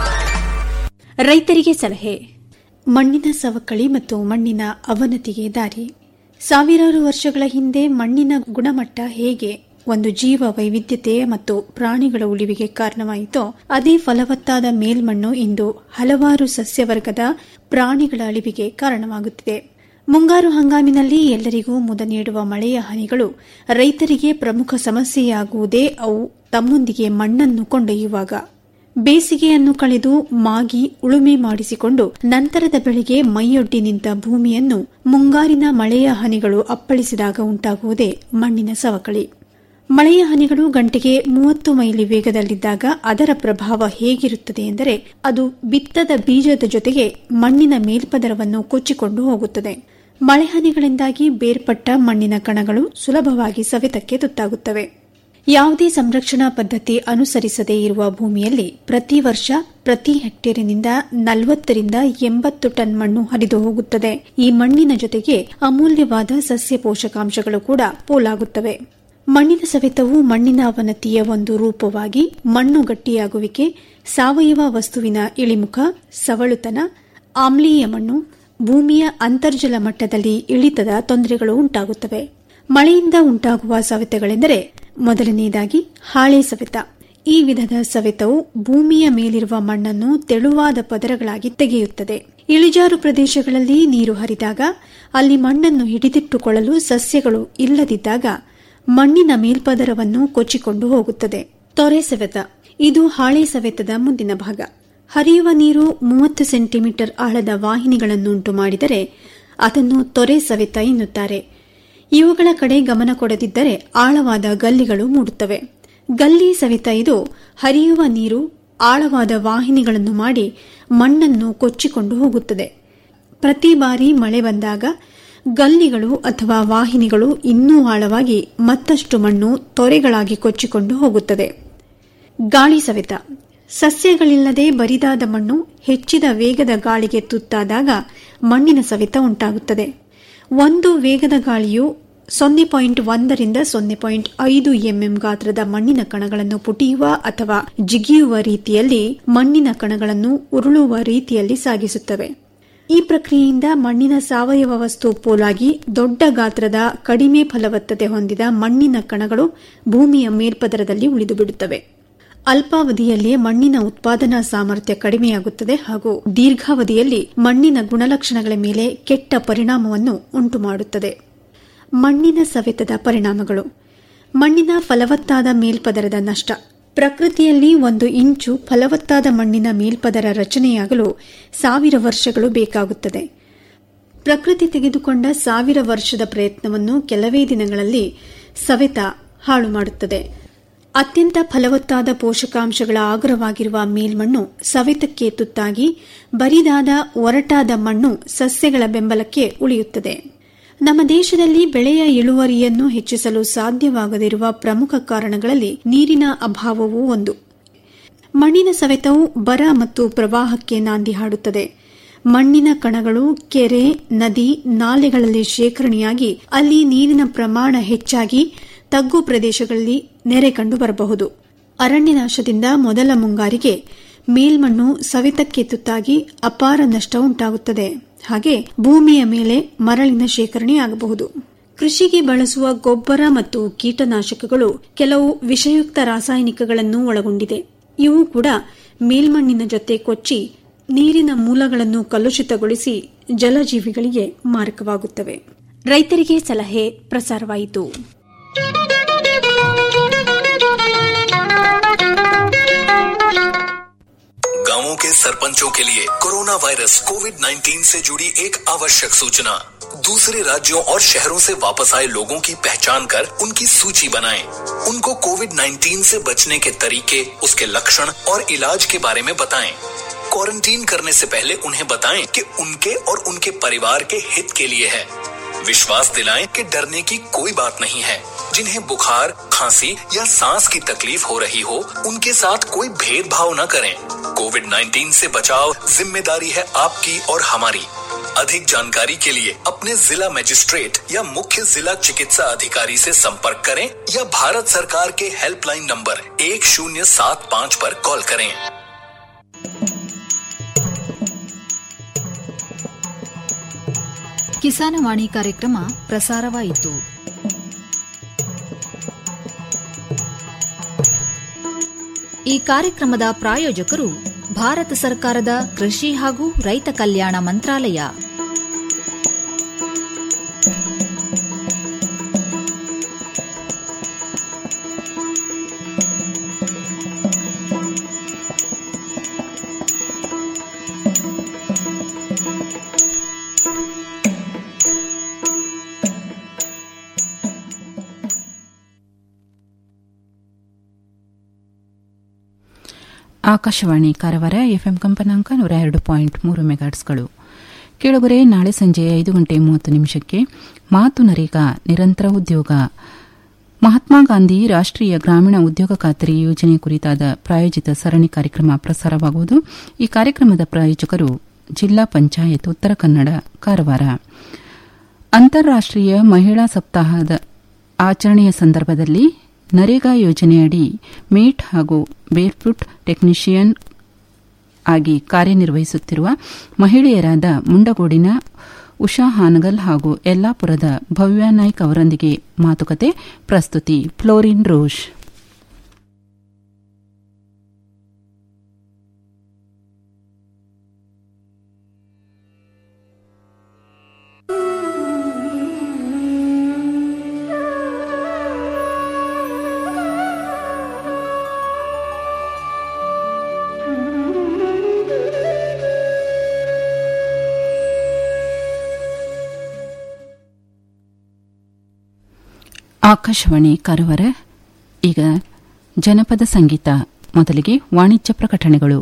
ರೈತರಿಗೆ ಸಲಹೆ ಮಣ್ಣಿನ ಸವಕಳಿ ಮತ್ತು ಮಣ್ಣಿನ ಅವನತಿಗೆ ದಾರಿ ಸಾವಿರಾರು ವರ್ಷಗಳ ಹಿಂದೆ ಮಣ್ಣಿನ ಗುಣಮಟ್ಟ ಹೇಗೆ ಒಂದು ಜೀವ ವೈವಿಧ್ಯತೆ ಮತ್ತು ಪ್ರಾಣಿಗಳ ಉಳಿವಿಗೆ ಕಾರಣವಾಯಿತೋ ಅದೇ ಫಲವತ್ತಾದ ಮೇಲ್ಮಣ್ಣು ಇಂದು ಹಲವಾರು ಸಸ್ಯವರ್ಗದ ಪ್ರಾಣಿಗಳ ಅಳಿವಿಗೆ ಕಾರಣವಾಗುತ್ತಿದೆ ಮುಂಗಾರು ಹಂಗಾಮಿನಲ್ಲಿ ಎಲ್ಲರಿಗೂ ಮುದ ನೀಡುವ ಮಳೆಯ ಹನಿಗಳು ರೈತರಿಗೆ ಪ್ರಮುಖ ಸಮಸ್ಯೆಯಾಗುವುದೇ ಅವು ತಮ್ಮೊಂದಿಗೆ ಮಣ್ಣನ್ನು ಕೊಂಡೊಯ್ಯುವಾಗ ಬೇಸಿಗೆಯನ್ನು ಕಳೆದು ಮಾಗಿ ಉಳುಮೆ ಮಾಡಿಸಿಕೊಂಡು ನಂತರದ ಬೆಳೆಗೆ ಮೈಯೊಡ್ಡಿ ನಿಂತ ಭೂಮಿಯನ್ನು ಮುಂಗಾರಿನ ಮಳೆಯ ಹನಿಗಳು ಅಪ್ಪಳಿಸಿದಾಗ ಉಂಟಾಗುವುದೇ ಮಣ್ಣಿನ ಸವಕಳಿ ಮಳೆಯ ಹನಿಗಳು ಗಂಟೆಗೆ ಮೂವತ್ತು ಮೈಲಿ ವೇಗದಲ್ಲಿದ್ದಾಗ ಅದರ ಪ್ರಭಾವ ಹೇಗಿರುತ್ತದೆ ಎಂದರೆ ಅದು ಬಿತ್ತದ ಬೀಜದ ಜೊತೆಗೆ ಮಣ್ಣಿನ ಮೇಲ್ಪದರವನ್ನು ಕೊಚ್ಚಿಕೊಂಡು ಹೋಗುತ್ತದೆ ಮಳೆಹನಿಗಳಿಂದಾಗಿ ಬೇರ್ಪಟ್ಟ ಮಣ್ಣಿನ ಕಣಗಳು ಸುಲಭವಾಗಿ ಸವೆತಕ್ಕೆ ತುತ್ತಾಗುತ್ತವೆ ಯಾವುದೇ ಸಂರಕ್ಷಣಾ ಪದ್ಧತಿ ಅನುಸರಿಸದೇ ಇರುವ ಭೂಮಿಯಲ್ಲಿ ಪ್ರತಿ ವರ್ಷ ಪ್ರತಿ ಹೆಕ್ಟೇರಿನಿಂದ ನಲವತ್ತರಿಂದ ಎಂಬತ್ತು ಟನ್ ಮಣ್ಣು ಹರಿದು ಹೋಗುತ್ತದೆ ಈ ಮಣ್ಣಿನ ಜೊತೆಗೆ ಅಮೂಲ್ಯವಾದ ಸಸ್ಯ ಪೋಷಕಾಂಶಗಳು ಕೂಡ ಪೋಲಾಗುತ್ತವೆ ಮಣ್ಣಿನ ಸವೆತವು ಮಣ್ಣಿನ ಅವನತಿಯ ಒಂದು ರೂಪವಾಗಿ ಮಣ್ಣು ಗಟ್ಟಿಯಾಗುವಿಕೆ ಸಾವಯವ ವಸ್ತುವಿನ ಇಳಿಮುಖ ಸವಳುತನ ಆಮ್ಲೀಯ ಮಣ್ಣು ಭೂಮಿಯ ಅಂತರ್ಜಲ ಮಟ್ಟದಲ್ಲಿ ಇಳಿತದ ತೊಂದರೆಗಳು ಉಂಟಾಗುತ್ತವೆ ಮಳೆಯಿಂದ ಉಂಟಾಗುವ ಸವೆತಗಳೆಂದರೆ ಮೊದಲನೆಯದಾಗಿ ಹಾಳೆ ಸವೆತ ಈ ವಿಧದ ಸವೆತವು ಭೂಮಿಯ ಮೇಲಿರುವ ಮಣ್ಣನ್ನು ತೆಳುವಾದ ಪದರಗಳಾಗಿ ತೆಗೆಯುತ್ತದೆ ಇಳಿಜಾರು ಪ್ರದೇಶಗಳಲ್ಲಿ ನೀರು ಹರಿದಾಗ ಅಲ್ಲಿ ಮಣ್ಣನ್ನು ಹಿಡಿದಿಟ್ಟುಕೊಳ್ಳಲು ಸಸ್ಯಗಳು ಇಲ್ಲದಿದ್ದಾಗ ಮಣ್ಣಿನ ಮೇಲ್ಪದರವನ್ನು ಕೊಚ್ಚಿಕೊಂಡು ಹೋಗುತ್ತದೆ ತೊರೆ ಸವೆತ ಇದು ಹಾಳೆ ಸವೆತದ ಮುಂದಿನ ಭಾಗ ಹರಿಯುವ ನೀರು ಮೂವತ್ತು ಸೆಂಟಿಮೀಟರ್ ಆಳದ ವಾಹಿನಿಗಳನ್ನುಂಟು ಮಾಡಿದರೆ ಅದನ್ನು ತೊರೆ ಸವೆತ ಎನ್ನುತ್ತಾರೆ ಇವುಗಳ ಕಡೆ ಗಮನ ಕೊಡದಿದ್ದರೆ ಆಳವಾದ ಗಲ್ಲಿಗಳು ಮೂಡುತ್ತವೆ ಗಲ್ಲಿ ಸವಿತ ಇದು ಹರಿಯುವ ನೀರು ಆಳವಾದ ವಾಹಿನಿಗಳನ್ನು ಮಾಡಿ ಮಣ್ಣನ್ನು ಕೊಚ್ಚಿಕೊಂಡು ಹೋಗುತ್ತದೆ ಪ್ರತಿ ಬಾರಿ ಮಳೆ ಬಂದಾಗ ಗಲ್ಲಿಗಳು ಅಥವಾ ವಾಹಿನಿಗಳು ಇನ್ನೂ ಆಳವಾಗಿ ಮತ್ತಷ್ಟು ಮಣ್ಣು ತೊರೆಗಳಾಗಿ ಕೊಚ್ಚಿಕೊಂಡು ಹೋಗುತ್ತದೆ ಗಾಳಿ ಸವೆತ ಸಸ್ಯಗಳಿಲ್ಲದೆ ಬರಿದಾದ ಮಣ್ಣು ಹೆಚ್ಚಿದ ವೇಗದ ಗಾಳಿಗೆ ತುತ್ತಾದಾಗ ಮಣ್ಣಿನ ಸವೆತ ಉಂಟಾಗುತ್ತದೆ ಒಂದು ವೇಗದ ಗಾಳಿಯು ಸೊನ್ನೆ ಪಾಯಿಂಟ್ ಒಂದರಿಂದ ಸೊನ್ನೆ ಪಾಯಿಂಟ್ ಐದು ಎಂಎಂ ಗಾತ್ರದ ಮಣ್ಣಿನ ಕಣಗಳನ್ನು ಪುಟಿಯುವ ಅಥವಾ ಜಿಗಿಯುವ ರೀತಿಯಲ್ಲಿ ಮಣ್ಣಿನ ಕಣಗಳನ್ನು ಉರುಳುವ ರೀತಿಯಲ್ಲಿ ಸಾಗಿಸುತ್ತವೆ ಈ ಪ್ರಕ್ರಿಯೆಯಿಂದ ಮಣ್ಣಿನ ಸಾವಯವ ವಸ್ತು ಪೋಲಾಗಿ ದೊಡ್ಡ ಗಾತ್ರದ ಕಡಿಮೆ ಫಲವತ್ತತೆ ಹೊಂದಿದ ಮಣ್ಣಿನ ಕಣಗಳು ಭೂಮಿಯ ಮೇಲ್ಪದರದಲ್ಲಿ ಉಳಿದುಬಿಡುತ್ತವೆ ಅಲ್ಪಾವಧಿಯಲ್ಲಿ ಮಣ್ಣಿನ ಉತ್ಪಾದನಾ ಸಾಮರ್ಥ್ಯ ಕಡಿಮೆಯಾಗುತ್ತದೆ ಹಾಗೂ ದೀರ್ಘಾವಧಿಯಲ್ಲಿ ಮಣ್ಣಿನ ಗುಣಲಕ್ಷಣಗಳ ಮೇಲೆ ಕೆಟ್ಟ ಪರಿಣಾಮವನ್ನು ಉಂಟುಮಾಡುತ್ತದೆ ಮಣ್ಣಿನ ಸವೆತದ ಪರಿಣಾಮಗಳು ಮಣ್ಣಿನ ಫಲವತ್ತಾದ ಮೇಲ್ಪದರದ ನಷ್ಟ ಪ್ರಕೃತಿಯಲ್ಲಿ ಒಂದು ಇಂಚು ಫಲವತ್ತಾದ ಮಣ್ಣಿನ ಮೇಲ್ಪದರ ರಚನೆಯಾಗಲು ಸಾವಿರ ವರ್ಷಗಳು ಬೇಕಾಗುತ್ತದೆ ಪ್ರಕೃತಿ ತೆಗೆದುಕೊಂಡ ಸಾವಿರ ವರ್ಷದ ಪ್ರಯತ್ನವನ್ನು ಕೆಲವೇ ದಿನಗಳಲ್ಲಿ ಸವೆತ ಹಾಳು ಮಾಡುತ್ತದೆ ಅತ್ಯಂತ ಫಲವತ್ತಾದ ಪೋಷಕಾಂಶಗಳ ಆಗರವಾಗಿರುವ ಮೇಲ್ಮಣ್ಣು ಸವೆತಕ್ಕೆ ತುತ್ತಾಗಿ ಬರಿದಾದ ಒರಟಾದ ಮಣ್ಣು ಸಸ್ಯಗಳ ಬೆಂಬಲಕ್ಕೆ ಉಳಿಯುತ್ತದೆ ನಮ್ಮ ದೇಶದಲ್ಲಿ ಬೆಳೆಯ ಇಳುವರಿಯನ್ನು ಹೆಚ್ಚಿಸಲು ಸಾಧ್ಯವಾಗದಿರುವ ಪ್ರಮುಖ ಕಾರಣಗಳಲ್ಲಿ ನೀರಿನ ಅಭಾವವೂ ಒಂದು ಮಣ್ಣಿನ ಸವೆತವು ಬರ ಮತ್ತು ಪ್ರವಾಹಕ್ಕೆ ನಾಂದಿ ಹಾಡುತ್ತದೆ ಮಣ್ಣಿನ ಕಣಗಳು ಕೆರೆ ನದಿ ನಾಲೆಗಳಲ್ಲಿ ಶೇಖರಣೆಯಾಗಿ ಅಲ್ಲಿ ನೀರಿನ ಪ್ರಮಾಣ ಹೆಚ್ಚಾಗಿ ತಗ್ಗು ಪ್ರದೇಶಗಳಲ್ಲಿ ನೆರೆ ಕಂಡು ಬರಬಹುದು ಅರಣ್ಯನಾಶದಿಂದ ಮೊದಲ ಮುಂಗಾರಿಗೆ ಮೇಲ್ಮಣ್ಣು ಸವೆತಕ್ಕೆ ತುತ್ತಾಗಿ ಅಪಾರ ನಷ್ಟ ಉಂಟಾಗುತ್ತದೆ ಹಾಗೆ ಭೂಮಿಯ ಮೇಲೆ ಮರಳಿನ ಶೇಖರಣೆಯಾಗಬಹುದು ಕೃಷಿಗೆ ಬಳಸುವ ಗೊಬ್ಬರ ಮತ್ತು ಕೀಟನಾಶಕಗಳು ಕೆಲವು ವಿಷಯುಕ್ತ ರಾಸಾಯನಿಕಗಳನ್ನು ಒಳಗೊಂಡಿದೆ ಇವು ಕೂಡ ಮೇಲ್ಮಣ್ಣಿನ ಜೊತೆ ಕೊಚ್ಚಿ ನೀರಿನ ಮೂಲಗಳನ್ನು ಕಲುಷಿತಗೊಳಿಸಿ ಜಲಜೀವಿಗಳಿಗೆ ಮಾರಕವಾಗುತ್ತವೆ ರೈತರಿಗೆ ಸಲಹೆ ಪ್ರಸಾರವಾಯಿತು गांवों के सरपंचों के लिए कोरोना वायरस कोविड 19 से जुड़ी एक आवश्यक सूचना दूसरे राज्यों और शहरों से वापस आए लोगों की पहचान कर उनकी सूची बनाएं। उनको कोविड 19 से बचने के तरीके उसके लक्षण और इलाज के बारे में बताएं। क्वारंटीन करने से पहले उन्हें बताएं कि उनके और उनके परिवार के हित के लिए है विश्वास दिलाएं कि डरने की कोई बात नहीं है जिन्हें बुखार खांसी या सांस की तकलीफ हो रही हो उनके साथ कोई भेदभाव न करें कोविड 19 से बचाव जिम्मेदारी है आपकी और हमारी अधिक जानकारी के लिए अपने जिला मजिस्ट्रेट या मुख्य जिला चिकित्सा अधिकारी से संपर्क करें या भारत सरकार के हेल्पलाइन नंबर एक शून्य सात पाँच पर कॉल करें ಕಿಸಾನವಾಣಿ ಕಾರ್ಯಕ್ರಮ ಪ್ರಸಾರವಾಯಿತು ಈ ಕಾರ್ಯಕ್ರಮದ ಪ್ರಾಯೋಜಕರು ಭಾರತ ಸರ್ಕಾರದ ಕೃಷಿ ಹಾಗೂ ರೈತ ಕಲ್ಯಾಣ ಮಂತ್ರಾಲಯ ಆಕಾಶವಾಣಿ ಕಾರವಾರ ಎಫ್ಎಂ ಕಂಪನಾಂಕ ನೂರ ಎರಡು ಪಾಯಿಂಟ್ ಮೂರು ಮೆಗಾಟ್ಸ್ಗಳು ಕೇಳುಗರೆ ನಾಳೆ ಸಂಜೆ ಐದು ಗಂಟೆ ಮೂವತ್ತು ನಿಮಿಷಕ್ಕೆ ಮಾತು ನರೇಗಾ ನಿರಂತರ ಉದ್ಯೋಗ ಮಹಾತ್ಮ ಗಾಂಧಿ ರಾಷ್ಟೀಯ ಗ್ರಾಮೀಣ ಉದ್ಯೋಗ ಖಾತರಿ ಯೋಜನೆ ಕುರಿತಾದ ಪ್ರಾಯೋಜಿತ ಸರಣಿ ಕಾರ್ಯಕ್ರಮ ಪ್ರಸಾರವಾಗುವುದು ಈ ಕಾರ್ಯಕ್ರಮದ ಪ್ರಾಯೋಜಕರು ಜಿಲ್ಲಾ ಪಂಚಾಯತ್ ಉತ್ತರ ಕನ್ನಡ ಕಾರವಾರ ಅಂತಾರಾಷ್ಟೀಯ ಮಹಿಳಾ ಸಪ್ತಾಹದ ಆಚರಣೆಯ ಸಂದರ್ಭದಲ್ಲಿ ನರೇಗಾ ಯೋಜನೆಯಡಿ ಮೇಟ್ ಹಾಗೂ ಬೇರ್ಫುಟ್ ಟೆಕ್ನಿಷಿಯನ್ ಆಗಿ ಕಾರ್ಯನಿರ್ವಹಿಸುತ್ತಿರುವ ಮಹಿಳೆಯರಾದ ಮುಂಡಗೋಡಿನ ಉಷಾ ಹಾನಗಲ್ ಹಾಗೂ ಯಲ್ಲಾಪುರದ ಭವ್ಯ ನಾಯ್ಕ್ ಅವರೊಂದಿಗೆ ಮಾತುಕತೆ ಪ್ರಸ್ತುತಿ ಫ್ಲೋರಿನ್ ರೋಷ್ ಆಕಾಶವಾಣಿ ಕಾರವಾರ ಈಗ ಜನಪದ ಸಂಗೀತ ಮೊದಲಿಗೆ ವಾಣಿಜ್ಯ ಪ್ರಕಟಣೆಗಳು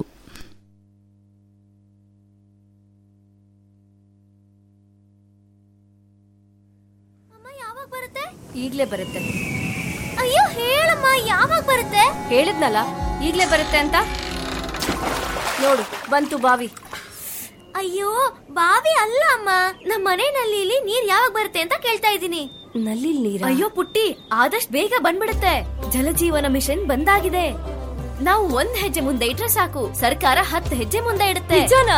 ಈಗ್ಲೇ ಬರುತ್ತೆ ಅಯ್ಯೋ ಹೇಳಮ್ಮ ಯಾವಾಗ ಬರುತ್ತೆ ಹೇಳಿದ್ನಲ್ಲ ಈಗ್ಲೇ ಬರುತ್ತೆ ಅಂತ ನೋಡು ಬಂತು ಬಾವಿ ಅಯ್ಯೋ ಬಾವಿ ಅಲ್ಲ ಅಮ್ಮ ನಮ್ಮ ಮನೆ ನಲ್ಲಿಲಿ ನೀರ್ ಯಾವಾಗ ಬರುತ್ತೆ ಅಂತ ಕೇಳ್ತಾ ಇದ್ದೀನಿ ನಲ್ಲಿ ನೀರ ಅಯ್ಯೋ ಪುಟ್ಟಿ ಆದಷ್ಟು ಬೇಗ ಬಂದ್ಬಿಡುತ್ತೆ ಜಲಜೀವನ ಮಿಷನ್ ಬಂದಾಗಿದೆ ನಾವು ಒಂದ್ ಹೆಜ್ಜೆ ಮುಂದೆ ಇಟ್ರೆ ಸಾಕು ಸರ್ಕಾರ ಹತ್ತು ಹೆಜ್ಜೆ ಮುಂದೆ ಇಡುತ್ತೆ ನಿಜನಾ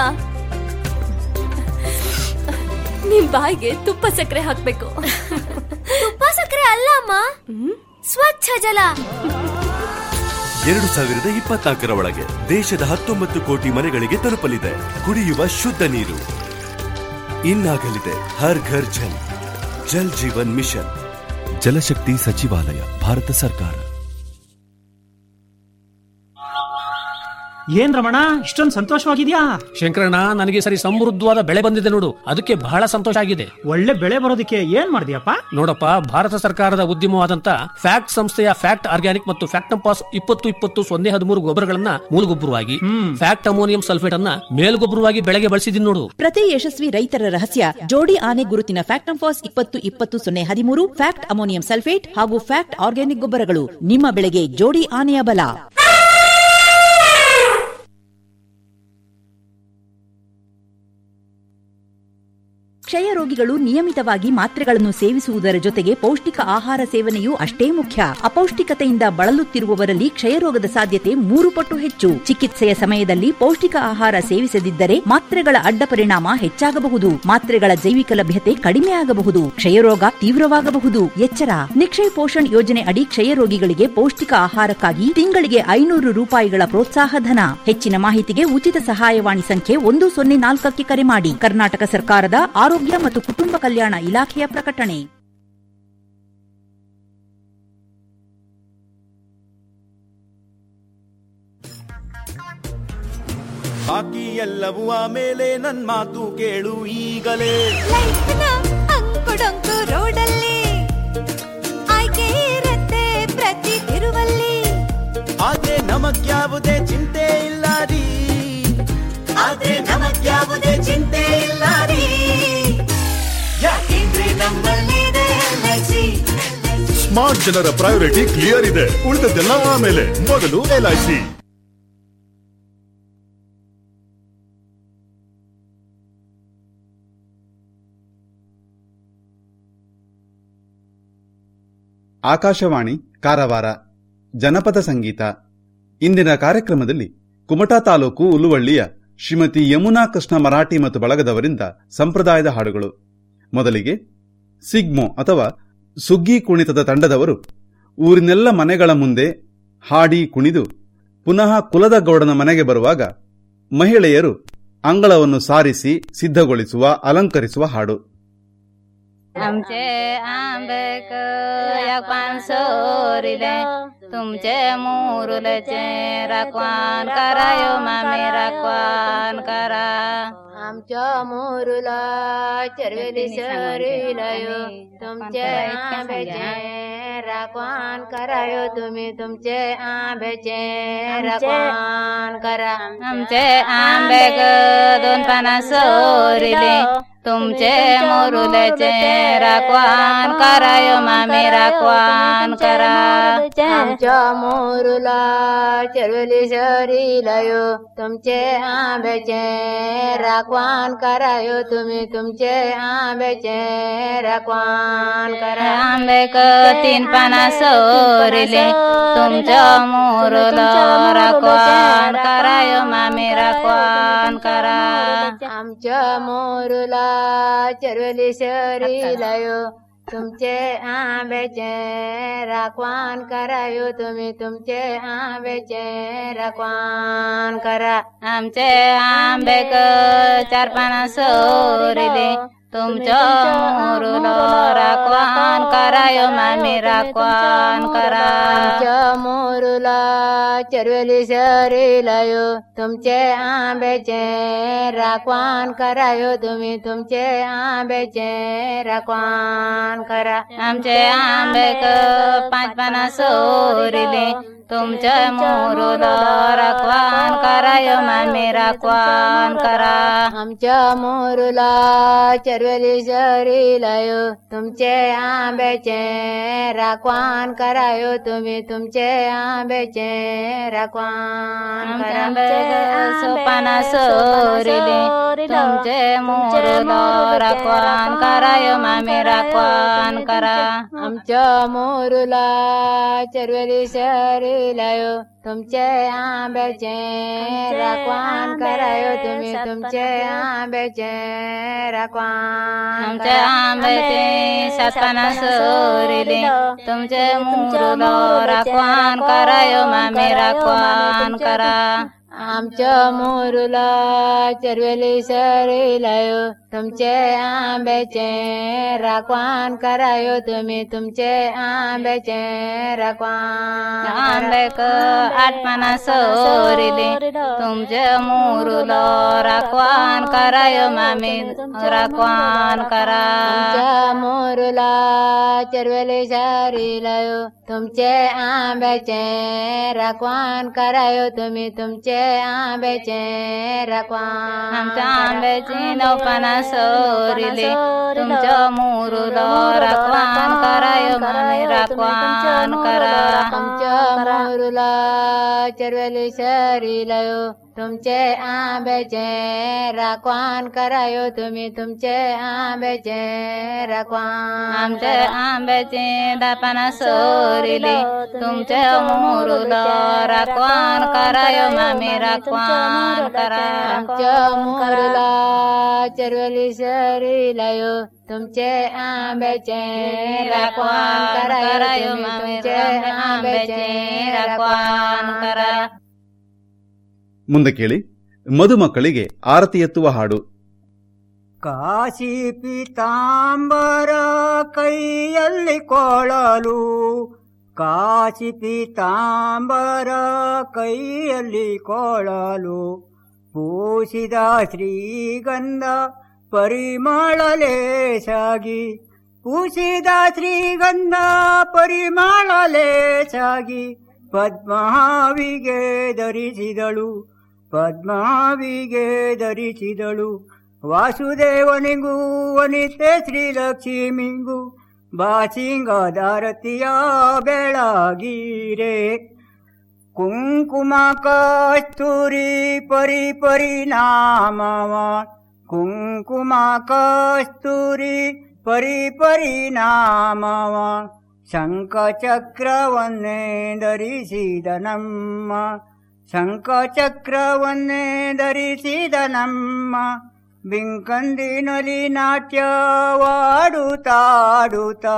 ನಿಮ್ ಬಾಯಿಗೆ ತುಪ್ಪ ಸಕ್ಕರೆ ಹಾಕ್ಬೇಕು ತುಪ್ಪ ಸಕ್ಕರೆ ಅಲ್ಲ ಅಮ್ಮ ಸ್ವಚ್ಛ ಜಲ ಎರಡು ಸಾವಿರದ ಇಪ್ಪತ್ನಾಲ್ಕರ ಒಳಗೆ ದೇಶದ ಹತ್ತೊಂಬತ್ತು ಕೋಟಿ ಮನೆಗಳಿಗೆ ತಲುಪಲಿದೆ ಕುಡಿಯುವ ಶುದ್ಧ ನೀರು ಇನ್ನಾಗಲಿದೆ ಹರ್ ಘರ್ ಜಲ್ ಜಲ್ ಜೀವನ್ ಮಿಷನ್ ಜಲಶಕ್ತಿ ಸಚಿವಾಲಯ ಭಾರತ ಸರ್ಕಾರ ಏನ್ ರಮಣ ಇಷ್ಟೊಂದು ಸಂತೋಷವಾಗಿದ್ಯಾ ಶಂಕರಣ್ಣ ನನಗೆ ಸರಿ ಸಮೃದ್ಧವಾದ ಬೆಳೆ ಬಂದಿದೆ ನೋಡು ಅದಕ್ಕೆ ಬಹಳ ಸಂತೋಷ ಆಗಿದೆ ಒಳ್ಳೆ ಬೆಳೆ ಬರೋದಕ್ಕೆ ಏನ್ ಮಾಡಿದ್ಯಪ್ಪ ನೋಡಪ್ಪ ಭಾರತ ಸರ್ಕಾರದ ಉದ್ಯಮವಾದಂತ ಫ್ಯಾಕ್ಟ್ ಸಂಸ್ಥೆಯ ಫ್ಯಾಕ್ಟ್ ಆರ್ಗ್ಯಾನಿಕ್ ಮತ್ತು ಫ್ಯಾಕ್ಟಂಪಾಸ್ ಇಪ್ಪತ್ತು ಇಪ್ಪತ್ತು ಸೊನ್ನೆ ಹದಿಮೂರು ಗೊಬ್ಬರಗಳನ್ನ ಮೂಲಗೊಬ್ಬರವಾಗಿ ಫ್ಯಾಕ್ಟ್ ಅಮೋನಿಯಂ ಸಲ್ಫೇಟ್ ಅನ್ನ ಮೇಲ್ಗೊಬ್ಬರವಾಗಿ ಬೆಳೆಗೆ ಬಳಸಿದೀನಿ ನೋಡು ಪ್ರತಿ ಯಶಸ್ವಿ ರೈತರ ರಹಸ್ಯ ಜೋಡಿ ಆನೆ ಗುರುತಿನ ಫ್ಯಾಕ್ಟಂಫಾಸ್ ಇಪ್ಪತ್ತು ಇಪ್ಪತ್ತು ಸೊನ್ನೆ ಹದಿಮೂರು ಫ್ಯಾಕ್ಟ್ ಅಮೋನಿಯಂ ಸಲ್ಫೇಟ್ ಹಾಗೂ ಫ್ಯಾಕ್ಟ್ ಆರ್ಗ್ಯಾನಿಕ್ ಗೊಬ್ಬರಗಳು ನಿಮ್ಮ ಬೆಳೆಗೆ ಜೋಡಿ ಆನೆಯ ಬಲ ಕ್ಷಯ ರೋಗಿಗಳು ನಿಯಮಿತವಾಗಿ ಮಾತ್ರೆಗಳನ್ನು ಸೇವಿಸುವುದರ ಜೊತೆಗೆ ಪೌಷ್ಟಿಕ ಆಹಾರ ಸೇವನೆಯೂ ಅಷ್ಟೇ ಮುಖ್ಯ ಅಪೌಷ್ಟಿಕತೆಯಿಂದ ಬಳಲುತ್ತಿರುವವರಲ್ಲಿ ಕ್ಷಯರೋಗದ ಸಾಧ್ಯತೆ ಮೂರು ಪಟ್ಟು ಹೆಚ್ಚು ಚಿಕಿತ್ಸೆಯ ಸಮಯದಲ್ಲಿ ಪೌಷ್ಟಿಕ ಆಹಾರ ಸೇವಿಸದಿದ್ದರೆ ಮಾತ್ರೆಗಳ ಅಡ್ಡ ಪರಿಣಾಮ ಹೆಚ್ಚಾಗಬಹುದು ಮಾತ್ರೆಗಳ ಜೈವಿಕ ಲಭ್ಯತೆ ಕಡಿಮೆ ಆಗಬಹುದು ಕ್ಷಯರೋಗ ತೀವ್ರವಾಗಬಹುದು ಎಚ್ಚರ ನಿಕ್ಷಯ್ ಪೋಷಣ್ ಯೋಜನೆ ಅಡಿ ಕ್ಷಯ ರೋಗಿಗಳಿಗೆ ಪೌಷ್ಟಿಕ ಆಹಾರಕ್ಕಾಗಿ ತಿಂಗಳಿಗೆ ಐನೂರು ರೂಪಾಯಿಗಳ ಪ್ರೋತ್ಸಾಹ ಧನ ಹೆಚ್ಚಿನ ಮಾಹಿತಿಗೆ ಉಚಿತ ಸಹಾಯವಾಣಿ ಸಂಖ್ಯೆ ಒಂದು ಸೊನ್ನೆ ನಾಲ್ಕಕ್ಕೆ ಕರೆ ಮಾಡಿ ಕರ್ನಾಟಕ ಸರ್ಕಾರದ ಆರೋಗ್ಯ ಮತ್ತು ಕುಟುಂಬ ಕಲ್ಯಾಣ ಇಲಾಖೆಯ ಪ್ರಕಟಣೆ ಬಾಕಿ ಎಲ್ಲವೂ ಆಮೇಲೆ ನನ್ ಮಾತು ಕೇಳು ಈಗಲೇ ಅಂಕುಡೊಂಕು ರೋಡಲ್ಲಿ ಆಯ್ಕೆ ಇರತ್ತೆ ಪ್ರತಿ ತಿರುವಲ್ಲಿ ಆದ್ರೆ ನಮಗ್ಯಾವುದೇ ಚಿಂತೆ ಇಲ್ಲ ರೀ ಆದ್ರೆ ನಮಗ್ಯಾವುದೇ ಚಿಂತೆ ಇಲ್ಲ ರೀ ಯಾಕೆಂದ್ರೆ ನಮ್ಮಲ್ಲಿದೆ LIC. ಸ್ಮಾರ್ಟ್ ಜನರ ಪ್ರಯಾರಿಟಿ ಕ್ಲಿಯರ್ ಇದೆ ಉಳಿದದ್ದೆಲ್ಲ ಆಮೇಲೆ ಮೊದಲು ಎಲ್ಐಸಿ ಆಕಾಶವಾಣಿ ಕಾರವಾರ ಜನಪದ ಸಂಗೀತ ಇಂದಿನ ಕಾರ್ಯಕ್ರಮದಲ್ಲಿ ಕುಮಟಾ ತಾಲೂಕು ಉಲುವಳ್ಳಿಯ ಶ್ರೀಮತಿ ಯಮುನಾ ಕೃಷ್ಣ ಮರಾಠಿ ಮತ್ತು ಬಳಗದವರಿಂದ ಸಂಪ್ರದಾಯದ ಹಾಡುಗಳು ಮೊದಲಿಗೆ ಸಿಗ್ಮೋ ಅಥವಾ ಸುಗ್ಗಿ ಕುಣಿತದ ತಂಡದವರು ಊರಿನೆಲ್ಲ ಮನೆಗಳ ಮುಂದೆ ಹಾಡಿ ಕುಣಿದು ಪುನಃ ಕುಲದ ಗೌಡನ ಮನೆಗೆ ಬರುವಾಗ ಮಹಿಳೆಯರು ಅಂಗಳವನ್ನು ಸಾರಿಸಿ ಸಿದ್ಧಗೊಳಿಸುವ ಅಲಂಕರಿಸುವ ಹಾಡು आमचे आंबेक एक पानसोरिले तुमचे मुरुलेचे राखवान करायो मामी राखवान करा आमच्या मोरूला चरवेली सरीलायो तुमचे आंब्याचे राखवान करायो तुम्ही तुमचे आंब्याचे राखवान करा आमचे आंबेक दोन पाना सोरिले तुमचे मोरुलेचे राखवान करायो मामी राखवान करा आमच्या मोरूला चरवेली सरीलायो तुमचे आंब्याचे राखवान करायो तुम्ही तुमचे आंब्याचे राखवान करा आंबेक तीन पाना सोरिले तुमच्या मोरुल राखवान करायो मामी राखवान करा आमच्या मोरूला चरवेली सरीलायो तुमचे आंब्याचे राखवान करायो तुम्ही तुमचे आंब्याचे राखवान करा आमचे आंबेक चार पाना सोरिले तुमच्या मोरुल राखवान करायो मामी राखवान करा आमच्या मोरूला चरवेली सरीलायो तुमचे आंब्याचे राखवान करायो तुम्ही तुमचे आंब्याचे राखवान करा आमचे आंबेक पाच पाना सोरिले तुमचे मोरुल राखवान करायो मामी राखवान करा आमच्या मोरूला चरवेली सरीलायो तुमचे आंब्याचे राखवान करायो तुम्ही तुमचे आंब्याचे राखवान करा सोपाना सोरिले तुमचे मोरुल राखवान करायो मामी राखवान करा आमच्या मोरूला चरवेली सरीलायो तुमचे आंब्याचे राखवान करायो तुम्ही तुमचे आंब्याचे राखवान आमचे आंब्याचे सात पाना सोरिले तुमचे मोरुल राखवान करायो मामी राखवान करा आमच्या मोरूला चरवेली सरीलायो तुमचे आंब्याचे राखवान करायो तुम्ही तुमचे आंब्याचे राखवान आंबेक आठ पाना सोरिले तुमचे मुरुलो राखवान करायो मामी राखवान करा तुमच्या मोरूला चरवेली शारी लायो तुमचे आंब्याचे राखवान करायो तुम्ही तुमचे आंब्याचे राखवान आमच्या आंब्याची नवपाना सोरिले तुमच्या मुरुलो राखवान करायो मामी राखवान करा तुमच्या मोरूला चरवेली शारी लायो तुमचे आंब्याचे राखवान करायो तुम्ही तुमचे आंब्याचे राखवान आमचे आंब्याचे दापाना सोरिले तुमचे मुरुलो राखवान करायो मामी राखवान करा आमच्या मोरूला चरवेली शारी लायो तुमचे आंब्याचे राखवान करायो तुम्ही तुमचे आंब्याचे राखवान करा ಮುಂದೆ ಕೇಳಿ ಮದುಮಕ್ಕಳಿಗೆ ಆರತಿ ಎತ್ತುವ ಹಾಡು ಕಾಶಿ ಪೀತಾಂಬರ ಕೈಯಲ್ಲಿ ಕೊಳಲು ಕಾಶಿ ಪೀತಾಂಬರ ಕೈಯಲ್ಲಿ ಕೊಳಲು ಪೂಸಿದ ಶ್ರೀಗಂಧ ಪರಿಮಳಲೇಸಾಗಿ ಪೂಸಿದ ಶ್ರೀಗಂಧ ಪರಿಮಳಲೇಸಾಗಿ ಪದ್ಮಾವಿಗೆ ಧರಿಸಿದಳು ಪದ್ಮಾವಿಗೆ ಧರಿಸಿದಳು ವಾಸುದೇವನಿಗೂ ವನಿತೆ ಶ್ರೀಲಕ್ಷ್ಮಿಗೂ ಬಾಸಿಂಗದಾರತಿಯ ಬೆಳಗಿರೆ ಕುಂಕುಮ ಕಸ್ತೂರಿ ಪರಿ ಪರಿಣಾಮವ ಕುಂಕುಮ ಕಸ್ತೂರಿ ಪರಿ ಪರಿಣಾಮವ ಶಂಖಚಕ್ರವನ್ನೇ ಧರಿಸಿದ ನಮ್ಮ ಶಂಖಚಕ್ರವನ್ನೇ ಧರಿಸಿದ ನಮ್ಮ ಬಿಂಕಂದಿನಲಿ ನಾಟ್ಯವಾಡುತ್ತಾಡುತ್ತ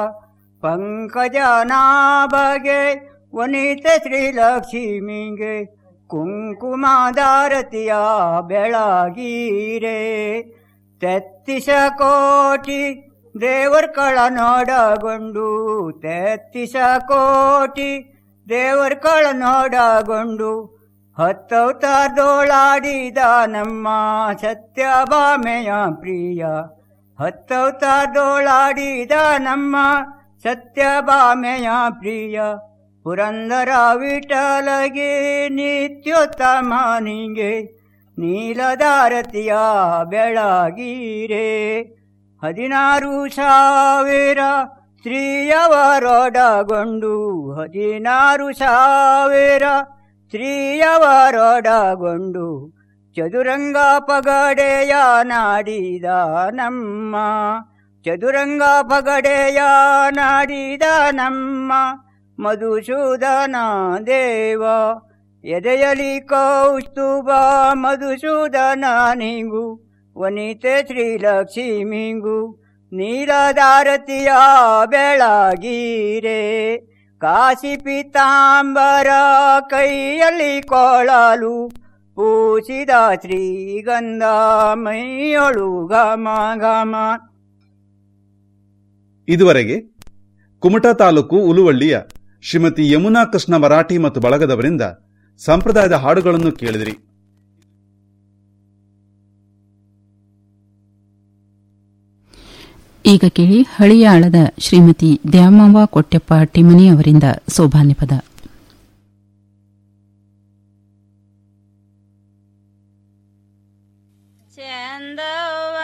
ಪಂಕಜನಾಭಗೆ ವನಿತ ಶ್ರೀಲಕ್ಷ್ಮಿಗೆ ಕುಂಕುಮದಾರತಿಯ ಬೆಳಗೀರೆ ತೆತ್ತಿಸ ಕೋಟಿ ದೇವರ್ಗಳ ನೋಡಗೊಂಡು ತೆತ್ತಿಸ ಕೋಟಿ ದೇವರ್ಗಳ ನೋಡಗೊಂಡು ಹತ್ತವತಾರದೋಳಾಡಿದ ನಮ್ಮ ಸತ್ಯಭಾಮೆಯ ಪ್ರಿಯ ಹತ್ತವತಾರದೋಳಾಡಿದ ನಮ್ಮ ಸತ್ಯಭಾಮೆಯ ಪ್ರಿಯ ಪುರಂದರ ವಿಠಲಗೆ ನಿತ್ಯೋತ್ತಮನಿಗೆ ನೀಲದಾರತಿಯ ಬೆಳಗೀರೆ ಹದಿನಾರು ಸಾವಿರ ಸ್ತ್ರೀಯವರೊಡಗೊಂಡು ಹದಿನಾರು ಸಾವಿರ ಸ್ತ್ರೀಯವರೊಡಗೊಂಡು ಚದುರಂಗ ಪಗಡೆಯ ನಾಡಿದ ನಮ್ಮ ಚದುರಂಗ ಪಗಡೆಯ ನಾಡಿದ ನಮ್ಮ ಮಧುಸೂದನ ದೇವ ಎದೆಯಲಿ ಕೌಸ್ತುಭ ಮಧುಸೂದನನಿಗೂ ವನಿತೆ ಶ್ರೀಲಕ್ಷ್ಮಿಗೂ ನೀಲದಾರತಿಯ ಬೆಳಗೀರೆ ಕಾಶಿ ಪೀತಾಂಬರ ಕೈಯಲ್ಲಿ ಕೊಳಲು ಪೂಸಿದ ಶ್ರೀಗಂಧ ಮೈಯೊಳು ಘಮ ಘಮ ಇದುವರೆಗೆ ಕುಮಟಾ ತಾಲೂಕು ಉಲುವಳ್ಳಿಯ ಶ್ರೀಮತಿ ಯಮುನಾ ಕೃಷ್ಣ ಮರಾಠಿ ಮತ್ತು ಬಳಗದವರಿಂದ ಸಂಪ್ರದಾಯದ ಹಾಡುಗಳನ್ನು ಕೇಳಿದಿರಿ ಈಗ ಕೇಳಿ ಹಳಿಯಾಳದ ಶ್ರೀಮತಿ ದ್ಯಾಮವ್ವ ಕೊಟ್ಟೆಪ್ಪ ಟಿಮನಿ ಅವರಿಂದ ಸೋಭಾನೆ ಪದ ಚಂದವ